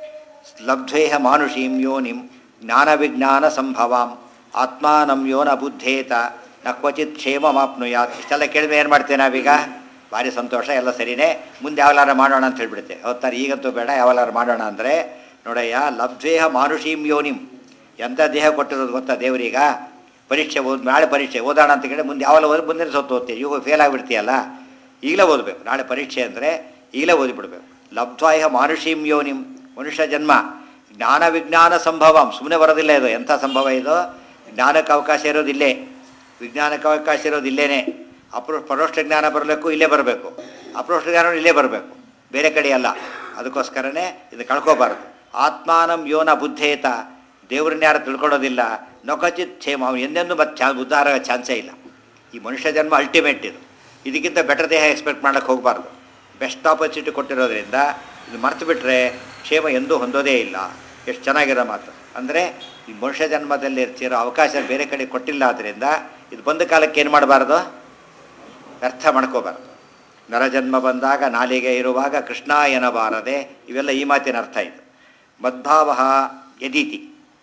ಲಬ್ಧೇಹ ಮಾನುಷೀಂ ಯೋನಿಂ ಜ್ಞಾನ ವಿಜ್ಞಾನ ಸಂಭವಾಂ ಆತ್ಮಾನಂ ಯೋನ ಬುದ್ಧೇತ ನ ಕ್ವಚಿತ್ ಕ್ಷೇಮಮಾಪ್ನುಯಾತ್ ಇಷ್ಟೆಲ್ಲ ಕೇಳಿದ್ರೆ ಏನು ಮಾಡ್ತೇವೆ ನಾವೀಗ ಭಾರಿ ಸಂತೋಷ ಎಲ್ಲ ಸರಿನೇ ಮುಂದೆ ಯಾವಲಾರ ಮಾಡೋಣ ಅಂತ ಹೇಳ್ಬಿಡುತ್ತೆ ಅವತ್ತಾರೆ ಈಗಂತೂ ಬೇಡ ಯಾವಲಾರ ಮಾಡೋಣ ಅಂದರೆ ನೋಡಯ್ಯ ಲಬ್ಧೇಹ ಮಾನುಷೀಂ ಯೋನಿಂ ಎಂಥ ದೇಹ ಕೊಟ್ಟಿರೋದು ಗೊತ್ತಾ ದೇವರೀಗ ಪರೀಕ್ಷೆ ಓದ್ ನಾಳೆ ಪರೀಕ್ಷೆ ಓದೋಣ ಅಂತ ಕೇಳಿ ಮುಂದೆ ಯಾವಲ್ಲ ಓದಿ ಮುಂದಿನ ಸೊತ್ತು ಓದ್ತೀವಿ ಇವಾಗ ಫೇಲ್ ಆಗಿಬಿಡ್ತೀಯಲ್ಲ ಈಗಲೇ ಓದಬೇಕು ನಾಳೆ ಪರೀಕ್ಷೆ ಅಂದರೆ ಈಗಲೇ ಓದಿಬಿಡ್ಬೇಕು ಲಬ್ಧ್ವಾಯ ಮಾನುಷೀಂ ಯೋನಿಂ ಮನುಷ್ಯ ಜನ್ಮ ಜ್ಞಾನ ವಿಜ್ಞಾನ ಸಂಭವಂ ಸುಮ್ಮನೆ ಬರೋದಿಲ್ಲ ಇದು ಎಂಥ ಸಂಭವ ಇದು ಜ್ಞಾನಕ್ಕೆ ಅವಕಾಶ ಇರೋದು ಇಲ್ಲೇ ವಿಜ್ಞಾನಕ್ಕೆ ಅವಕಾಶ ಇರೋದು ಇಲ್ಲೇನೆ ಅಪ್ರೋ ಪರೋಕ್ಷ ಜ್ಞಾನ ಬರಬೇಕು ಇಲ್ಲೇ ಬರಬೇಕು ಅಪ್ರೋಕ್ಷ ಜ್ಞಾನ ಇಲ್ಲೇ ಬರಬೇಕು ಬೇರೆ ಕಡೆ ಅಲ್ಲ ಅದಕ್ಕೋಸ್ಕರನೇ ಇದು ಕಳ್ಕೋಬಾರ್ದು ಆತ್ಮಾನಂ ಯೋನ ಬುದ್ಧೇತ ದೇವ್ರನ್ನ ಯಾರು ತಿಳ್ಕೊಳ್ಳೋದಿಲ್ಲ ನೊಕಚಿತ್ ಕ್ಷೇಮ ಅವನು ಎಂದೆಂದೂ ಮತ್ತೆ ಚಾ ಉದ್ಧಾರ ಚಾನ್ಸೇ ಇಲ್ಲ ಈ ಮನುಷ್ಯ ಜನ್ಮ ಅಲ್ಟಿಮೇಟ್ ಇದು ಇದಕ್ಕಿಂತ ಬೆಟರ್ ದೇಹ ಎಕ್ಸ್ಪೆಕ್ಟ್ ಮಾಡೋಕ್ಕೆ ಹೋಗಬಾರ್ದು ಬೆಸ್ಟ್ ಆಪರ್ಚುನಿಟಿ ಕೊಟ್ಟಿರೋದ್ರಿಂದ ಇದು ಮರ್ತು ಬಿಟ್ಟರೆ ಕ್ಷೇಮ ಎಂದೂ ಹೊಂದೋದೇ ಇಲ್ಲ ಎಷ್ಟು ಚೆನ್ನಾಗಿರೋ ಮಾತು ಅಂದರೆ ಈ ಮನುಷ್ಯ ಜನ್ಮದಲ್ಲಿ ಇರ್ತಿರೋ ಅವಕಾಶ ಬೇರೆ ಕಡೆ ಕೊಟ್ಟಿಲ್ಲ ಆದ್ದರಿಂದ ಇದು ಬಂದ ಕಾಲಕ್ಕೆ ಏನು ಮಾಡಬಾರ್ದು ವ್ಯರ್ಥ ಮಾಡ್ಕೋಬಾರ್ದು ನರಜನ್ಮ ಬಂದಾಗ ನಾಲಿಗೆ ಇರುವಾಗ ಕೃಷ್ಣ ಎನಬಾರದೆ ಇವೆಲ್ಲ ಈ ಮಾತಿನ ಅರ್ಥ ಇದು ಮದ್ಭಾವ ಯದೀತಿ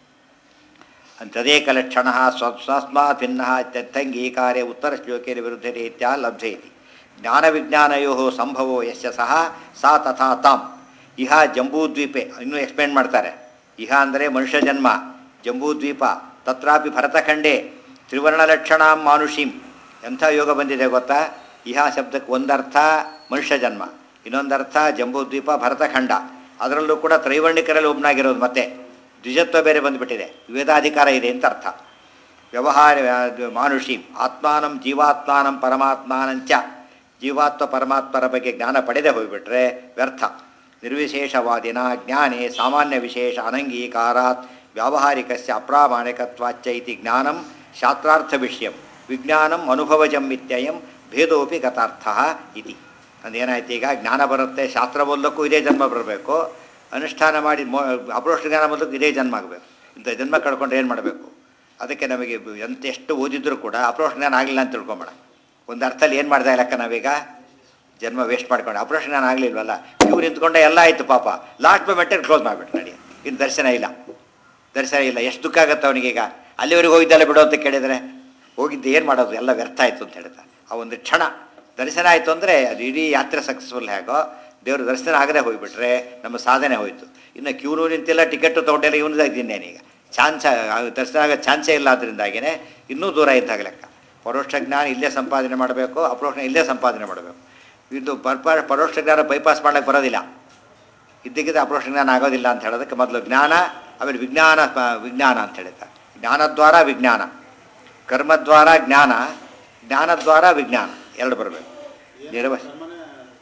ತದೇಕಲಕ್ಷಣ ಸ್ವ ಸ್ವಸ್ಮಾತ್ ಭಿನ್ನ ತತ್ತಂಗೀಕಾರ್ಯ ಉತ್ತರ ಶ್ಲೋಕೇನ ವಿರುದ್ಧ ರೀತ್ಯ ಲಬ್ಧೇತಿ ಜ್ಞಾನವಿಜ್ಞಾನಯೋ ಸಂಭವೋ ಯಸ್ಯ ಸಹ ಸಾ ತಥಾ ತಾಂ ಇಹ ಜಂಬೂದ್ವೀಪೆ ಇನ್ನೂ ಎಕ್ಸ್ಪ್ಲೇನ್ ಮಾಡ್ತಾರೆ ಇಹ ಅಂದರೆ ಮನುಷ್ಯ ಜನ್ಮ ಜಂಬೂದ್ವೀಪ ತತ್ರಾಪಿ ಭರತಖಂಡೇ ತ್ರಿವರ್ಣಲಕ್ಷಣಾಂ ಮಾನುಷೀಂ ಎಂಥ ಯೋಗ ಬಂದಿದೆ ಗೊತ್ತಾ ಇಹ ಶಬ್ದಕ್ಕೆ ಒಂದರ್ಥ ಮನುಷ್ಯ ಜನ್ಮ ಇನ್ನೊಂದರ್ಥ ಜಂಬೂದ್ವೀಪ ಭರತಖಂಡ ಅದರಲ್ಲೂ ಕೂಡ ತ್ರೈವರ್ಣಿಕರಲ್ಲಿ ಒಬ್ಬನಾಗಿರೋದು ಮತ್ತೆ ದ್ವಿಜತ್ವ ಬೇರೆ ಬಂದುಬಿಟ್ಟಿದೆ ವೇದಾಧಿಕಾರ ಇದೆ ಅಂತ ಅರ್ಥ ವ್ಯವಹಾರ ಅದು ಮಾನುಷಿ ಆತ್ಮಾನಂ ಜೀವಾತ್ಮಾನಂ ಪರಮಾತ್ಮಾನಂಚ ಜೀವಾತ್ಮ ಪರಮಾತ್ಮರ ಬಗ್ಗೆ ಜ್ಞಾನ ಪಡೆದೇ ಹೋಗಿಬಿಟ್ರೆ ವ್ಯರ್ಥ ನಿರ್ವಿಶೇಷವಾದಿನ ಜ್ಞಾನೇ ಸಾಮಾನ್ಯ ವಿಶೇಷ ಅನಂಗೀಕಾರಾತ್ ವ್ಯಾವಹಾರಿಕಸ್ಯ ಅಪ್ರಾಮಾಣಿಕತ್ವಾಚ್ಚ ಇತಿ ಜ್ಞಾನಂ ಶಾಸ್ತ್ರಾರ್ಥ ವಿಷಯಂ ವಿಜ್ಞಾನಂ ಅನುಭವಜಂ ಇತ್ಯಯಂ ಭೇದೋಪಿ ಗತಾರ್ಥ ಇತಿ ಅಂದೇನಾಯ್ತು ಈಗ ಜ್ಞಾನ ಬರುತ್ತೆ ಶಾಸ್ತ್ರ ಓದಲಿಕ್ಕೂ ಇದೇ ಜನ್ಮ ಬರಬೇಕು ಅನುಷ್ಠಾನ ಮಾಡಿ ಮೋ ಅಪ್ರೋಷ ಜ್ಞಾನ ಮೊದಲು ಇದೇ ಜನ್ಮ ಆಗಬೇಕು ಇಂಥ ಜನ್ಮ ಕಳ್ಕೊಂಡ್ರೆ ಏನು ಮಾಡಬೇಕು ಅದಕ್ಕೆ ನಮಗೆ ಎಂತ ಎಷ್ಟು ಓದಿದ್ರೂ ಕೂಡ ಅಪ್ರೋಷ ಜ್ಞಾನ ಆಗಲಿಲ್ಲ ಅಂತ ತಿಳ್ಕೊಂಬೇಡ ಒಂದು ಅರ್ಥದಲ್ಲಿ ಏನು ಮಾಡ್ತಾ ಲೆಕ್ಕ ನಾವೀಗ ಜನ್ಮ ವೇಸ್ಟ್ ಮಾಡ್ಕೊಂಡು ಅಪ್ರೋಷ ಜ್ಞಾನ ಆಗಲಿಲ್ವಲ್ಲ ಕ್ಯೂ ನಿಂತ್ಕೊಂಡೆ ಎಲ್ಲ ಆಯಿತು ಪಾಪ ಲಾಸ್ಟ್ ಮೂಮೆಂಟಲ್ಲಿ ಕ್ಲೋಸ್ ಮಾಡಿಬಿಟ್ರು ನಡಿ ಇನ್ನು ದರ್ಶನ ಇಲ್ಲ ದರ್ಶನ ಇಲ್ಲ ಎಷ್ಟು ದುಃಖ ಆಗುತ್ತೆ ಅವನಿಗೀಗ ಅಲ್ಲಿವರೆಗೆ ಹೋಗಿದ್ದಲ್ಲ ಬಿಡು ಅಂತ ಕೇಳಿದರೆ ಹೋಗಿದ್ದು ಏನು ಮಾಡೋದು ಎಲ್ಲ ವ್ಯರ್ಥ ಆಯಿತು ಅಂತ ಹೇಳ್ತಾರೆ ಆ ಒಂದು ಕ್ಷಣ ದರ್ಶನ ಆಯಿತು ಅಂದರೆ ಅದು ಇಡೀ ಯಾತ್ರೆ ಸಕ್ಸಸ್ಫುಲ್ ಹೇಗೋ ದೇವ್ರ ದರ್ಶನ ಆಗದೆ ಹೋಗಿಬಿಟ್ರೆ ನಮ್ಮ ಸಾಧನೆ ಹೋಯಿತು ಇನ್ನು ಕ್ಯೂನು ನಿಂತಿಲ್ಲ ಟಿಕೆಟು ತೊಗೊಂಡೆಲ್ಲ ಇವನದಾಗಿದ್ದೀನಿ ಈಗ ಚಾನ್ಸ್ ದರ್ಶನ ಆಗೋ ಚಾನ್ಸೇ ಇಲ್ಲ ಅದರಿಂದಾಗಿಯೇ ಇನ್ನೂ ದೂರ ಇದ್ದಾಗ ಲೆಕ್ಕ ಪರೋಕ್ಷ ಜ್ಞಾನ ಇಲ್ಲೇ ಸಂಪಾದನೆ ಮಾಡಬೇಕು ಅಪರೋಕ್ಷ ಇಲ್ಲೇ ಸಂಪಾದನೆ ಮಾಡಬೇಕು ಇದು ಪರ್ಪ ಪರೋಕ್ಷ ಜ್ಞಾನ ಬೈಪಾಸ್ ಮಾಡ್ಲಿಕ್ಕೆ ಬರೋದಿಲ್ಲ ಇದ್ದಕ್ಕಿದ್ದ ಅಪರೋಕ್ಷ ಜ್ಞಾನ ಆಗೋದಿಲ್ಲ ಅಂತ ಹೇಳೋದಕ್ಕೆ ಮೊದಲು ಜ್ಞಾನ ಆಮೇಲೆ ವಿಜ್ಞಾನ ಪ- ವಿಜ್ಞಾನ ಅಂತ ಹೇಳ್ತಾರೆ ಜ್ಞಾನದ್ವಾರ ವಿಜ್ಞಾನ ಕರ್ಮದ್ವಾರ ಜ್ಞಾನ ಜ್ಞಾನದ್ವಾರ ವಿಜ್ಞಾನ ಎರಡು ಬರಬೇಕು ನಿರ್ವ ಕರ್ಮನೇ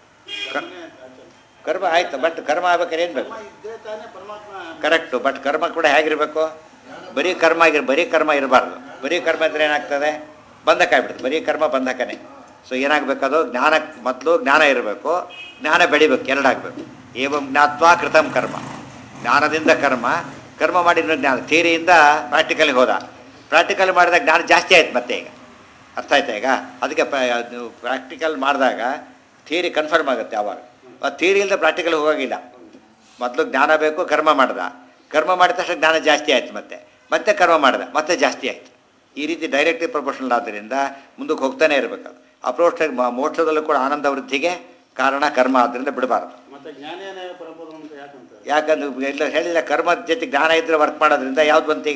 ಕ- ಕರ್ಮನೇ ಆಚರಣೆ. ಕರ್ಮ ಆಯ್ತು ಬಟ್ ಕರ್ಮ ಆಗ್ಬೇಕಾದ್ರೆ ಏನು ಬೇಕು ಕರ್ಮ ಇದ್ದೇ ತಾನೇ ಪರಮಾತ್ಮ ಕರೆಕ್ಟು ಬಟ್ ಕರ್ಮ ಕೂಡ ಹೇಗಿರಬೇಕು ಬರೀ ಕರ್ಮ ಆಗಿರ್ ಬರೀ ಕರ್ಮ ಇರಬಾರ್ದು ಬರೀ ಕರ್ಮ ಇದ್ರೆ ಏನಾಗ್ತದೆ ಬಂಧಕ ಆಗ್ಬಿಡುತ್ತೆ ಬರೀ ಕರ್ಮ ಬಂಧಕನೇ ಸೊ ಏನಾಗಬೇಕದು ಜ್ಞಾನ ಮೊದಲು ಜ್ಞಾನ ಇರಬೇಕು ಜ್ಞಾನ ಬೆಳಿಬೇಕು ಎರಡಾಗಬೇಕು ಏವಂ ಜ್ಞಾತ್ವಾ ಕೃತಂ ಕರ್ಮ ಜ್ಞಾನದಿಂದ ಕರ್ಮ ಕರ್ಮ ಮಾಡಿದ ಜ್ಞಾನ ಥಿಯರಿಯಿಂದ ಪ್ರಾಕ್ಟಿಕಲ್ಗೆ ಹೋದ ಪ್ರಾಕ್ಟಿಕಲ್ ಮಾಡಿದಾಗ ಜ್ಞಾನ ಜಾಸ್ತಿ ಆಯ್ತು ಮತ್ತೆ ಈಗ ಅರ್ಥ ಆಯ್ತಾ ಈಗ ಅದಕ್ಕೆ ಪ್ರಾಕ್ಟಿಕಲ್ ಮಾಡಿದಾಗ ಥಿಯರಿ ಕನ್ಫರ್ಮ್ ಆಗುತ್ತೆ ಆವಾಗ ಆ ಥಿಯರಿ ಇಲ್ಲದೆ ಪ್ರಾಕ್ಟಿಕಲ್ ಹೋಗೋಗಿಲ್ಲ ಮೊದಲು ಜ್ಞಾನ ಬೇಕು ಕರ್ಮ ಮಾಡ್ದ ಕರ್ಮ ಮಾಡಿದ ತಕ್ಷಣ ಜ್ಞಾನ ಜಾಸ್ತಿ ಆಯ್ತು ಮತ್ತೆ ಮತ್ತೆ ಕರ್ಮ ಮಾಡ್ದ ಮತ್ತೆ ಜಾಸ್ತಿ ಆಯ್ತು ಈ ರೀತಿ ಡೈರೆಕ್ಟಿವ್ ಪ್ರೊಫೆಷನಲ್ ಆದ್ದರಿಂದ ಮುಂದಕ್ಕೆ ಹೋಗ್ತಾನೆ ಇರಬೇಕು ಅಪ್ರೋಕ್ಷ ಮೋಕ್ಷದಲ್ಲೂ ಕೂಡ ಆನಂದ ವೃದ್ಧಿಗೆ ಕಾರಣ ಕರ್ಮ ಆದ್ದರಿಂದ ಬಿಡಬಾರ್ದು ಮತ್ತೆ ಜ್ಞಾನೇನೇ ಪರಬೋಧ ಅಂತ ಯಾಕಂತಾರೆ ಯಾಕಂದ್ರೆ ಎಲ್ಲ ಹೇಳಿಲ್ಲ ಕರ್ಮದ ಜೊತೆ ಜ್ಞಾನ ಇದ್ರೆ ವರ್ಕ್ ಮಾಡೋದ್ರಿಂದ ಯಾವ್ದು ಬಂತೀಗ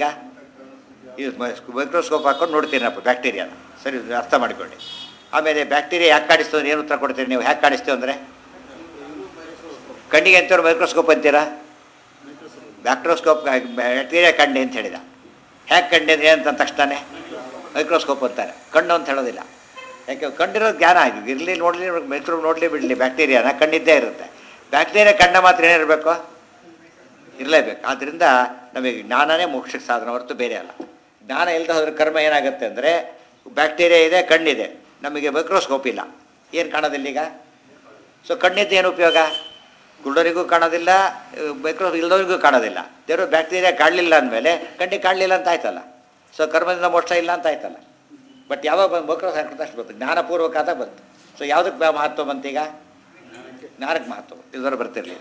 ಈ ಮೈಕ್ರೋಸ್ಕೋಪ್ ಹಾಕೊಂಡು ನೋಡ್ತೀರಪ್ಪ ಬ್ಯಾಕ್ಟೀರಿಯಾನ ಸರಿ ಇದು ಅರ್ಥ ಮಾಡಿಕೊಳ್ಳಿ ಆಮೇಲೆ ಬ್ಯಾಕ್ಟೀರಿಯಾ ಯಾಕೆ ಕಾಣಿಸ್ತು ಅಂದ್ರೆ ಏನು ಉತ್ತರ ಕೊಡ್ತೀರಿ ನೀವು ಹ್ಯಾಕೆ ಕಾಣಿಸ್ತೀವಿ ಅಂದರೆ ಕಣ್ಣಿಗೆ ಅಂತವ್ರು ಮೈಕ್ರೋಸ್ಕೋಪ್ ಅಂತೀರಾ ಬ್ಯಾಕ್ಟ್ರೋಸ್ಕೋಪ್ ಬ್ಯಾಕ್ಟೀರಿಯಾ ಕಂಡೆ ಅಂತ ಹೇಳಿದ ಹ್ಯಾಕ್ ಕಂಡೆ ಅಂದ್ರೆ ಏನಂತ ತಕ್ಷಣ ಮೈಕ್ರೋಸ್ಕೋಪ್ ಅಂತಾರೆ ಕಣ್ಣು ಅಂತ ಹೇಳೋದಿಲ್ಲ ಯಾಕೆ ಕಂಡಿರೋ ಜ್ಞಾನ ಆಗಿದೆ ಇರಲಿ ನೋಡಲಿ ಮೈಕ್ರೋ ನೋಡಲಿ ಬಿಡಲಿ ಬ್ಯಾಕ್ಟೀರಿಯಾನ ಕಣ್ಣಿದ್ದೇ ಇರುತ್ತೆ ಬ್ಯಾಕ್ಟೀರಿಯಾ ಕಂಡ ಮಾತ್ರ ಏನಿರಬೇಕು ಇರಲೇಬೇಕು ಆದ್ದರಿಂದ ನಮಗೆ ಜ್ಞಾನನೇ ಮೋಕ್ಷಕ್ಕೆ ಸಾಧನ ಹೊರತು ಬೇರೆ ಅಲ್ಲ ಜ್ಞಾನ ಇಲ್ಲದೆ ಹೋದ್ರೆ ಕರ್ಮ ಏನಾಗುತ್ತೆ ಅಂದರೆ ಬ್ಯಾಕ್ಟೀರಿಯಾ ಇದೆ ಕಣ್ಣಿದೆ ನಮಗೆ ಮೈಕ್ರೋಸ್ಕೋಪ್ ಇಲ್ಲ ಏನು ಕಾಣೋದಿಲ್ಲ ಈಗ ಸೊ ಕಣ್ಣಿದ್ದು ಏನು ಉಪಯೋಗ ಗುಳ್ಳರಿಗೂ ಕಾಣೋದಿಲ್ಲ ಮೈಕ್ರೋ ಇಲ್ಲದವ್ರಿಗೂ ಕಾಣೋದಿಲ್ಲ ದೇವರು ಬ್ಯಾಕ್ಟೀರಿಯಾ ಕಾಡಲಿಲ್ಲ ಅಂದಮೇಲೆ ಕಣ್ಣಿಗೆ ಕಾಡಲಿಲ್ಲ ಅಂತ ಆಯ್ತಲ್ಲ ಸೊ ಕರ್ಮದಿಂದ ಮೋಕ್ಷ ಇಲ್ಲ ಅಂತ ಆಯ್ತಲ್ಲ ಬಟ್ ಯಾವಾಗ ಬಂದು ಮೈಕ್ರೋ ಅಷ್ಟು ಬಂತು ಜ್ಞಾನಪೂರ್ವಕ ಆದಾಗ ಬಂತು ಸೊ ಯಾವುದಕ್ಕೆ ಬ- ಮಹತ್ವ ಬಂತೀಗ ಜ್ಞಾನಕ್ಕೆ ಮಹತ್ವ ಇದರ ಬರ್ತಿರಲಿಲ್ಲ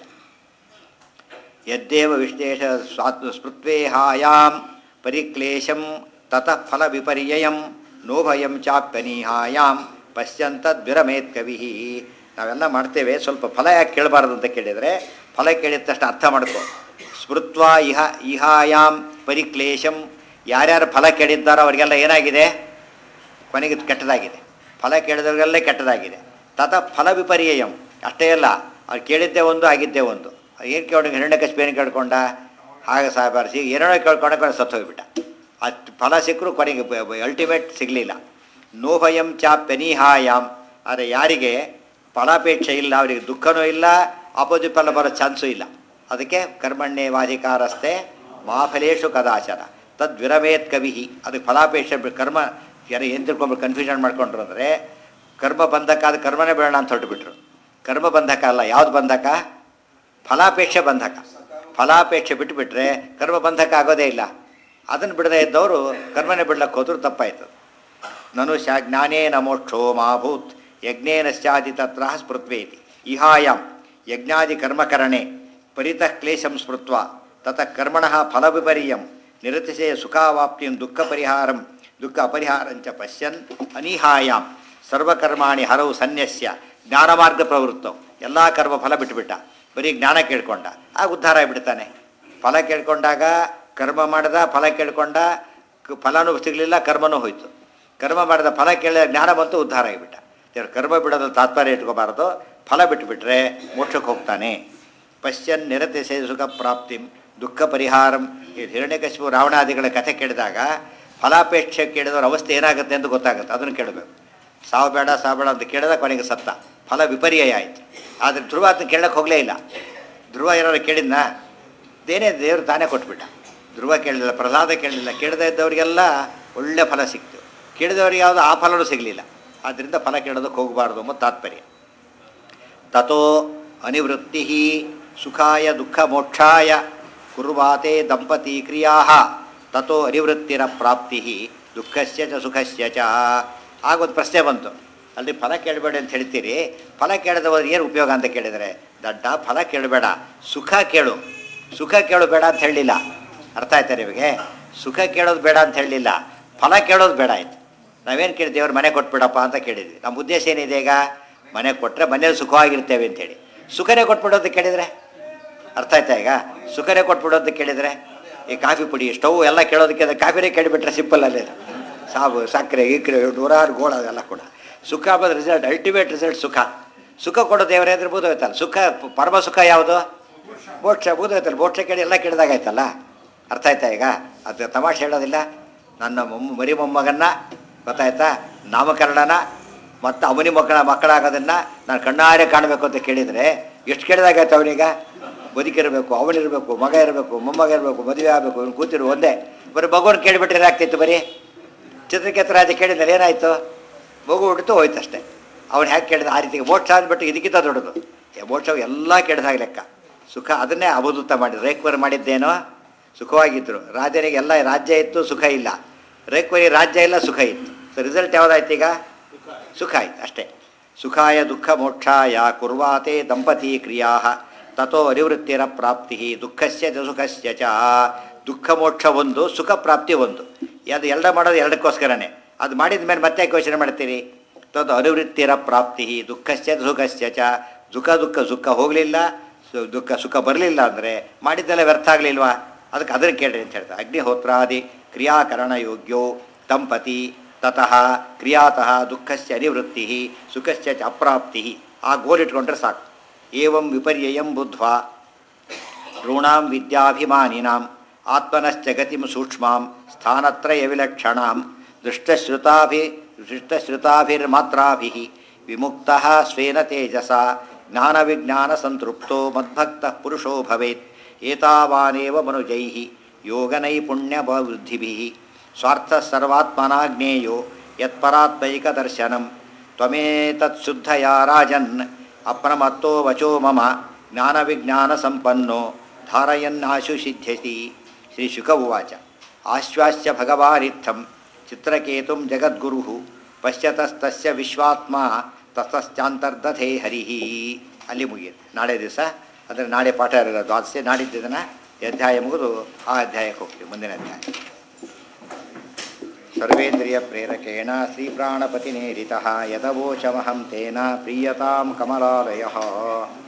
ಯದ್ದೇವ ವಿಶೇಷ ಸ್ವಾತ್ ಸ್ಮೃತ್ವೇಹಾಯಾಂ ಪರಿಕ್ಲೇಶಂ ತತಃ ಫಲ ವಿಪರ್ಯಯಂ ನೋಭಯಂ ಚಾಪ್ಯನೀಹಾಯಾಂ ಪಶ್ಯಂತದ್ವಿರಮೇತ್ ಕವಿ ನಾವೆಲ್ಲ ಮಾಡ್ತೇವೆ ಸ್ವಲ್ಪ ಫಲ ಯಾಕೆ ಕೇಳಬಾರ್ದು ಅಂತ ಕೇಳಿದರೆ ಫಲ ಕೇಳಿದ ತಕ್ಷಣ ಅರ್ಥ ಮಾಡ್ಕೋ ಸ್ಮೃತ್ವ ಇಹ ಇಹಾಯಾಂ ಪರಿಕ್ಲೇಶಂ ಯಾರ್ಯಾರು ಫಲ ಕೇಳಿದ್ದಾರೋ ಅವರಿಗೆಲ್ಲ ಏನಾಗಿದೆ ಕೊನೆಗೆ ಕೆಟ್ಟದಾಗಿದೆ ಫಲ ಕೇಳಿದವ್ರಿಗೆಲ್ಲ ಕೆಟ್ಟದಾಗಿದೆ ತತ ಫಲ ವಿಪರ್ಯಯಂ ಅಷ್ಟೇ ಅಲ್ಲ ಅವ್ರು ಕೇಳಿದ್ದೇ ಒಂದು ಆಗಿದ್ದೇ ಒಂದು ಏನು ಕೇಳಿ ಹಿರಣ್ಯಕಶ್ಯಪ ಏನು ಕೇಳ್ಕೊಂಡ ಹಾಗೆ ಸಾಬಾರಿಸಿ ಏನೋ ಕೇಳ್ಕೊಂಡ ಸತ್ತು ಹೋಗ್ಬಿಟ್ಟ ಅಷ್ಟು ಫಲ ಸಿಕ್ಕರು ಕೊನೆಗೆ ಅಲ್ಟಿಮೇಟ್ ಸಿಗಲಿಲ್ಲ ನೋಭಯಂ ಚ ಪೆನಿಹಾಯಾಮ್ ಆದರೆ ಯಾರಿಗೆ ಫಲಾಪೇಕ್ಷೆ ಇಲ್ಲ ಅವರಿಗೆ ದುಃಖನೂ ಇಲ್ಲ ಅಪೋಸಿಟ್ ಫಲ ಬರೋ ಚಾನ್ಸೂ ಇಲ್ಲ ಅದಕ್ಕೆ ಕರ್ಮಣ್ಯೇವಾಧಿಕಾರಸ್ಥೆ ಮಾಫಲೇಶು ಕದಾಚನ ತದ್ವಿರಮೇತ್ ಕವಿ ಅದಕ್ಕೆ ಫಲಾಪೇಕ್ಷೆ ಬಿ- ಕರ್ಮ ಯಾರು ಏನು ತಿಳ್ಕೊಂಡ್ಬಿಟ್ಟು ಕನ್ಫ್ಯೂಷನ್ ಮಾಡ್ಕೊಂಡ್ರು ಅಂದರೆ ಕರ್ಮ ಬಂಧಕ ಅದು ಕರ್ಮನೇ ಬೇಡ ಅಂತ ಹೊರಟುಬಿಟ್ರು ಕರ್ಮ ಬಂಧಕ ಅಲ್ಲ ಯಾವ್ದು ಬಂಧಕ ಫಲಾಪೇಕ್ಷೆ ಬಂಧಕ ಫಲಾಪೇಕ್ಷೆ ಬಿಟ್ಟುಬಿಟ್ರೆ ಕರ್ಮ ಬಂಧಕ ಆಗೋದೇ ಇಲ್ಲ ಅದನ್ನು ಬಿಡದೇ ಇದ್ದವರು ಕರ್ಮನೇ ಬಿಡ್ಲಕ್ಕೆ ಹೋದ್ರು ತಪ್ಪಾಯ್ತು ನನು ಶಾ ಜ್ಞಾನೇನ ಮೋಕ್ಷೋ ಮಾಭೂತ್ ಯಜ್ಞೇನ ಸ್ಯಾದಿ ತತ್ರ ಸ್ಮೃತ್ವೇತಿ ಇಹಾಯಾಂ ಯಜ್ಞಾದಿ ಕರ್ಮಕರಣೆ ಪರಿತಃ ಕ್ಲೇಶಂ ಸ್ಮೃತ್ವ ತತಃ ಕರ್ಮಣಃ ಫಲವಿಪರ್ಯಂ ನಿರತಿಶಯ ಸುಖಾವಾಪ್ತಿಂ ದುಃಖ ಪರಿಹಾರಂ ದುಃಖ ಅಪರಿಹಾರಂಚ ಪಶ್ಯನ್ ಅನಿಹಾಯಾಂ ಸರ್ವಕರ್ಮಾಣಿ ಹರವು ಸನ್ಯಸ್ಯ ಜ್ಞಾನಮಾರ್ಗ ಪ್ರವೃತ್ತವು ಎಲ್ಲ ಕರ್ಮ ಫಲ ಬಿಟ್ಟುಬಿಟ್ಟ ಬರೀ ಜ್ಞಾನ ಕೇಳ್ಕೊಂಡ ಆಗ ಉದ್ಧಾರ ಆಗಿಬಿಡ್ತಾನೆ ಫಲ ಕೇಳ್ಕೊಂಡಾಗ ಕರ್ಮ ಮಾಡ್ದ ಫಲ ಕೇಳ್ಕೊಂಡ ಕ- ಫಲನೂ ಸಿಗಲಿಲ್ಲ ಕರ್ಮನೂ ಹೋಯ್ತು ಕರ್ಮ ಮಾಡಿದ ಫಲ ಕೇಳಿದ ಜ್ಞಾನ ಬಂತು ಉದ್ಧಾರ ಆಗಿಬಿಟ್ಟ ದೇವ್ರು ಕರ್ಮ ಬಿಡೋದು ತಾತ್ಪರ್ಯ ಇಟ್ಕೋಬಾರ್ದು ಫಲ ಬಿಟ್ಟುಬಿಟ್ರೆ ಮೋಕ್ಷಕ್ಕೆ ಹೋಗ್ತಾನೆ ಪಶ್ಯನ್ ನಿರತಿ ಸುಖ ಪ್ರಾಪ್ತಿಂ ದುಃಖ ಪರಿಹಾರಂ ಈ ಹಿರಣ್ಯಕಶಿಪು ರಾವಣಾದಿಗಳ ಕಥೆ ಕೇಳಿದಾಗ ಫಲಾಪೇಕ್ಷೆ ಕೇಳಿದವ್ರ ಅವಸ್ಥೆ ಏನಾಗುತ್ತೆ ಅಂತ ಗೊತ್ತಾಗುತ್ತೆ ಅದನ್ನು ಕೇಳಬೇಕು ಸಾವು ಬೇಡ ಸಾವು ಬೇಡ ಅಂತ ಕೇಳಿದಾಗ ಕೊನೆಗೆ ಸತ್ತ ಫಲ ವಿಪರ್ಯಯ ಆಯಿತು ಆದರೆ ಧ್ರುವ ಅದನ್ನ ಕೇಳಕ್ಕೆ ಹೋಗಲೇ ಇಲ್ಲ ಧ್ರುವ ಏನಾರು ಕೇಳಿದ್ನಾ ದೇನೇ ದೇವರು ತಾನೇ ಕೊಟ್ಬಿಟ್ಟ ಧ್ರುವ ಕೇಳಲಿಲ್ಲ ಪ್ರಹ್ಲಾದ ಕೇಳಲಿಲ್ಲ ಕೇಳದೇ ಇದ್ದವರಿಗೆಲ್ಲ ಒಳ್ಳೆ ಫಲ ಸಿಕ್ತು ಕೇಳಿದವರಿಗೆ ಯಾವುದು ಆ ಫಲನೂ ಸಿಗಲಿಲ್ಲ ಆದ್ದರಿಂದ ಫಲ ಕೇಳೋದಕ್ಕೆ ಹೋಗಬಾರ್ದು ಎಂಬ ತಾತ್ಪರ್ಯ ತಥೋ ಅನಿವೃತ್ತಿ ಸುಖಾಯ ದುಃಖ ಮೋಕ್ಷಾಯ ಕುರ್ವಾತೆ ದಂಪತಿ ಕ್ರಿಯಾ ತಥೋ ಅನಿವೃತ್ತಿರ ಪ್ರಾಪ್ತಿ ದುಃಖಸ್ಯ ಚ ಸುಖಸ್ಯ ಚ ಆಗೊಂದು ಪ್ರಶ್ನೆ ಬಂತು ಅಲ್ಲಿ ಫಲ ಕೇಳಬೇಡ ಅಂತ ಹೇಳ್ತೀರಿ ಫಲ ಕೇಳದವರು ಏನು ಉಪಯೋಗ ಅಂತ ಕೇಳಿದರೆ ದಡ್ಡ ಫಲ ಕೇಳಬೇಡ ಸುಖ ಕೇಳು ಸುಖ ಕೇಳು ಬೇಡ ಅಂತ ಹೇಳಲಿಲ್ಲ ಅರ್ಥ ಆಯ್ತಾ ನಿಮಗೆ ಸುಖ ಕೇಳೋದು ಬೇಡ ಅಂತ ಹೇಳಲಿಲ್ಲ ಫಲ ಕೇಳೋದು ಬೇಡ ಆಯ್ತು ನಾವೇನು ಕೇಳಿದ್ವಿ ಅವ್ರ ಮನೆ ಕೊಟ್ಬಿಡಪ್ಪ ಅಂತ ಕೇಳಿದ್ವಿ ನಮ್ಮ ಉದ್ದೇಶ ಏನಿದೆ ಈಗ ಮನೆ ಕೊಟ್ಟರೆ ಮನೇಲಿ ಸುಖವಾಗಿರ್ತೇವೆ ಅಂತೇಳಿ ಸುಖನೇ ಕೊಟ್ಬಿಡೋದು ಕೇಳಿದರೆ ಅರ್ಥ ಆಯ್ತಾ ಈಗ ಸುಖನೇ ಕೊಟ್ಬಿಡೋದು ಕೇಳಿದರೆ ಈ ಕಾಫಿ ಪುಡಿ ಸ್ಟವ್ ಎಲ್ಲ ಕೇಳೋದಕ್ಕೆ ಅದು ಕಾಫಿನೇ ಕೇಳಿಬಿಟ್ರೆ ಸಿಂಪಲ್ ಅಲ್ಲೇ ಅದು. ಸಾಬು ಸಕ್ಕರೆ ಈಕ್ರೆ ನೂರಾರು ಗೋಳ ಅದೆಲ್ಲ ಕೂಡ ಸುಖ ಬಂದ ರಿಸಲ್ಟ್ ಅಲ್ಟಿಮೇಟ್ ರಿಸಲ್ಟ್ ಸುಖ ಸುಖ ಕೊಡೋ ದೇವರೇ ಅಂದ್ರೆ ಬೂದೋಯ್ತಲ್ಲ ಸುಖ ಪರಮ ಸುಖ ಯಾವುದು ಮೋಕ್ಷ ಬೂದೋಯ್ತಲ್ಲ ಮೋಕ್ಷ ಕೇಳಿ ಎಲ್ಲ ಕೇಳಿದಾಗಾಯ್ತಲ್ಲ ಅರ್ಥ ಆಯ್ತಾ ಈಗ ಅದು ತಮಾಷೆ ಹೇಳೋದಿಲ್ಲ ನನ್ನ ಮೊಮ್ಮ ಮರಿ ಮೊಮ್ಮಗನ್ನ ಗೊತ್ತಾಯ್ತಾ ನಾಮಕರಣನ ಮತ್ತು ಅವನಿ ಮಕ್ಕಳ ಮಕ್ಕಳಾಗೋದನ್ನ ನಾನು ಕಣ್ಣಾರೆ ಕಾಣಬೇಕು ಅಂತ ಕೇಳಿದರೆ ಎಷ್ಟು ಕೇಳಿದಾಗಾಯ್ತು ಅವನೀಗ ಬದುಕಿರಬೇಕು ಅವನಿರಬೇಕು ಮಗ ಇರಬೇಕು ಮೊಮ್ಮಗ ಇರಬೇಕು ಮದುವೆ ಆಗಬೇಕು ಇವ್ನು ಕೂತಿರು ಒಂದೇ ಬರೀ ಮಗುವನ್ನು ಕೇಳಿಬಿಟ್ರೆ ಏನಾಗ್ತಿತ್ತು ಬರೀ ಚಿತ್ರಕೇತ ರಾಜ ಕೇಳಿದರೆ ಏನಾಯಿತು ಮಗು ಹುಟ್ಟಿತು ಹೋಯ್ತು ಅಷ್ಟೇ ಅವ್ನು ಹೇಗೆ ಕೇಳಿದ ಆ ರೀತಿಗೆ ಮೋಕ್ಷ ಅಂದ್ಬಿಟ್ಟು ಇದಕ್ಕಿಂತ ದೊಡ್ಡದು ಏ, ಮೋಕ್ಷ ಎಲ್ಲ ಕೇಳಿದಾಗ ಲೆಕ್ಕ ಸುಖ ಅದನ್ನೇ ಅವಧೂತ ಮಾಡಿ ರೇಕ್ವರ್ ಮಾಡಿದ್ದೇನೋ ಸುಖವಾಗಿದ್ದರು ರಾಜನಿಗೆ ಎಲ್ಲ ರಾಜ್ಯ ಇತ್ತು ಸುಖ ಇಲ್ಲ ರೇಕ್ವರಿ ರಾಜ್ಯ ಇಲ್ಲ ಸುಖ ಇತ್ತು ಸೊ ರಿಸಲ್ಟ್ ಯಾವುದಾಯ್ತು ಈಗ ಸುಖ ಆಯ್ತು ಅಷ್ಟೇ ಸುಖಾಯ ದುಃಖ ಮೋಕ್ಷಾಯ ಕುರ್ವಾತೆ ದಂಪತಿ ಕ್ರಿಯಾ ತಥೋ ಅನಿವೃತ್ತಿರ ಪ್ರಾಪ್ತಿ ದುಃಖಸ್ಯ ಚ ಸುಖಸ್ಯ ಚ ದುಃಖ ಮೋಕ್ಷ ಒಂದು ಸುಖ ಪ್ರಾಪ್ತಿ ಒಂದು ಅದು ಎರಡ ಮಾಡೋದು ಎರಡಕ್ಕೋಸ್ಕರನೇ ಅದು ಮಾಡಿದ ಮೇಲೆ ಮತ್ತೆ ಯಾಕೆ ಯೋಚನೆ ಮಾಡ್ತೀರಿ ತದ್ ಅನಿವೃತ್ತಿರ ಪ್ರಾಪ್ತಿ ದುಃಖಸ್ಯ ಚ ಸುಖಸ್ಯ ಚ ಸುಖ ದುಃಖ ಸುಖ ಹೋಗಲಿಲ್ಲ ದುಃಖ ಸುಖ ಬರಲಿಲ್ಲ ಅಂದರೆ ಮಾಡಿದ್ದೆಲ್ಲ ವ್ಯರ್ಥ ಆಗಲಿಲ್ವಾ ಅದಕ್ಕೆ ಅದನ್ನು ಕೇಳ್ರಿ ಅಂತ ಹೇಳ್ತಾರೆ ಅಗ್ನಿಹೋತ್ರಾದಿ ಕ್ರಿಯಾಕರಣ ಯೋಗ್ಯೋ ದಂಪತಿ ತತಃ ಕ್ರಿಯಾತಃ ದುಃಖಸ್ಯ ಅನಿವೃತ್ತಿ ಸುಖಸ್ಯ ಚ ಅಪ್ರಾಪ್ತಿ ಆ ಗೋಲ್ ಇಟ್ಕೊಂಡ್ರೆ ಸಾಕು ಏವಂ ವಿಪರ್ಯಯಂ ಬುದ್ಧ್ವಾ ಋಣಾಂ ವಿದ್ಯಾಭಿಮಾನಿನಾಂ ಆತ್ಮನಶ್ಚ ಗತಿಂ ಸೂಕ್ಷ್ಮಾಂ ಸ್ಥಾನತ್ರಯ ವಿಲಕ್ಷಣಾಂ ದೃಷ್ಟಶ್ರುತಾಭಿ ದೃಷ್ಟಶ್ರುತಾಭಿರ್ಮಾತ್ರಾಭಿ ವಿಮುಕ್ತ ಸ್ವೇನ ತೇಜಸ ಜ್ಞಾನವಿಜ್ಞಾನ ಸಂತೃಪ್ತೋ ಮದ್ಭಕ್ತ ಪುರುಷೋ ಭವೇತ್ ಏತಾವಾನೇವ ಮನುಜೈ ಯೋಗನೈಪುಣ್ಯ ವೃದ್ಧಿಭಿ ಸ್ವಾರ್ಥ ಸರ್ವಾತ್ಮನಾ ಜ್ಞೇಯೋ ಯತ್ಪರಾತ್ಮೈಕದರ್ಶನಂ ತ್ವಮೇತತ್ಶುದ್ಧಯಾ ರಾಜನ್ ಅಪ್ರಮತ್ತೋ ವಚೋ ಮಮ ಜ್ಞಾನವಿಜ್ಞಾನ ಸಂಪನ್ನೋ ಧಾರಯನ್ನಾಶು ಸಿದ್ಧ್ಯತಿ ಶ್ರೀ ಶುಕ ಉವಾಚ ಆಶ್ವಾಸ್ಯ ಭಗವಾನಿತ್ಥಂ ಚಿತ್ರಕೇತುಂ ಜಗದ್ಗುರು ಪಶ್ಯತಸ್ತಸ್ಯ ವಿಶ್ವಾತ್ಮ ತತಶ್ಚಾಂತರ್ದಧೇ ಹರಿ ಅಲ್ಲಿ ಮುಗಿಯುತ್ತೆ ನಾಳೆ ದಿವಸ ಅಂದರೆ ನಾಳೆ ಪಾಠ ಇರಲ್ಲ ದ್ವಾದಶೆ ನಾಡಿದ್ದ ದಿನ ಈ ಅಧ್ಯಾಯ ಮುಗಿದು ಆ ಅಧ್ಯಾಯಕ್ಕೆ ಹೋಗ್ತೀವಿ ಮುಂದಿನ ಅಧ್ಯಾಯ ಸರ್ವೇಂದ್ರಿಯ ಪ್ರೇರಕೇಣ ಶ್ರೀಪ್ರಾಣಪತಿನೇರಿತಃ ಯದವೋಚಮಹಂ ತೇನ ಪ್ರೀಯತಾಂ ಕಮಲಾಲಯ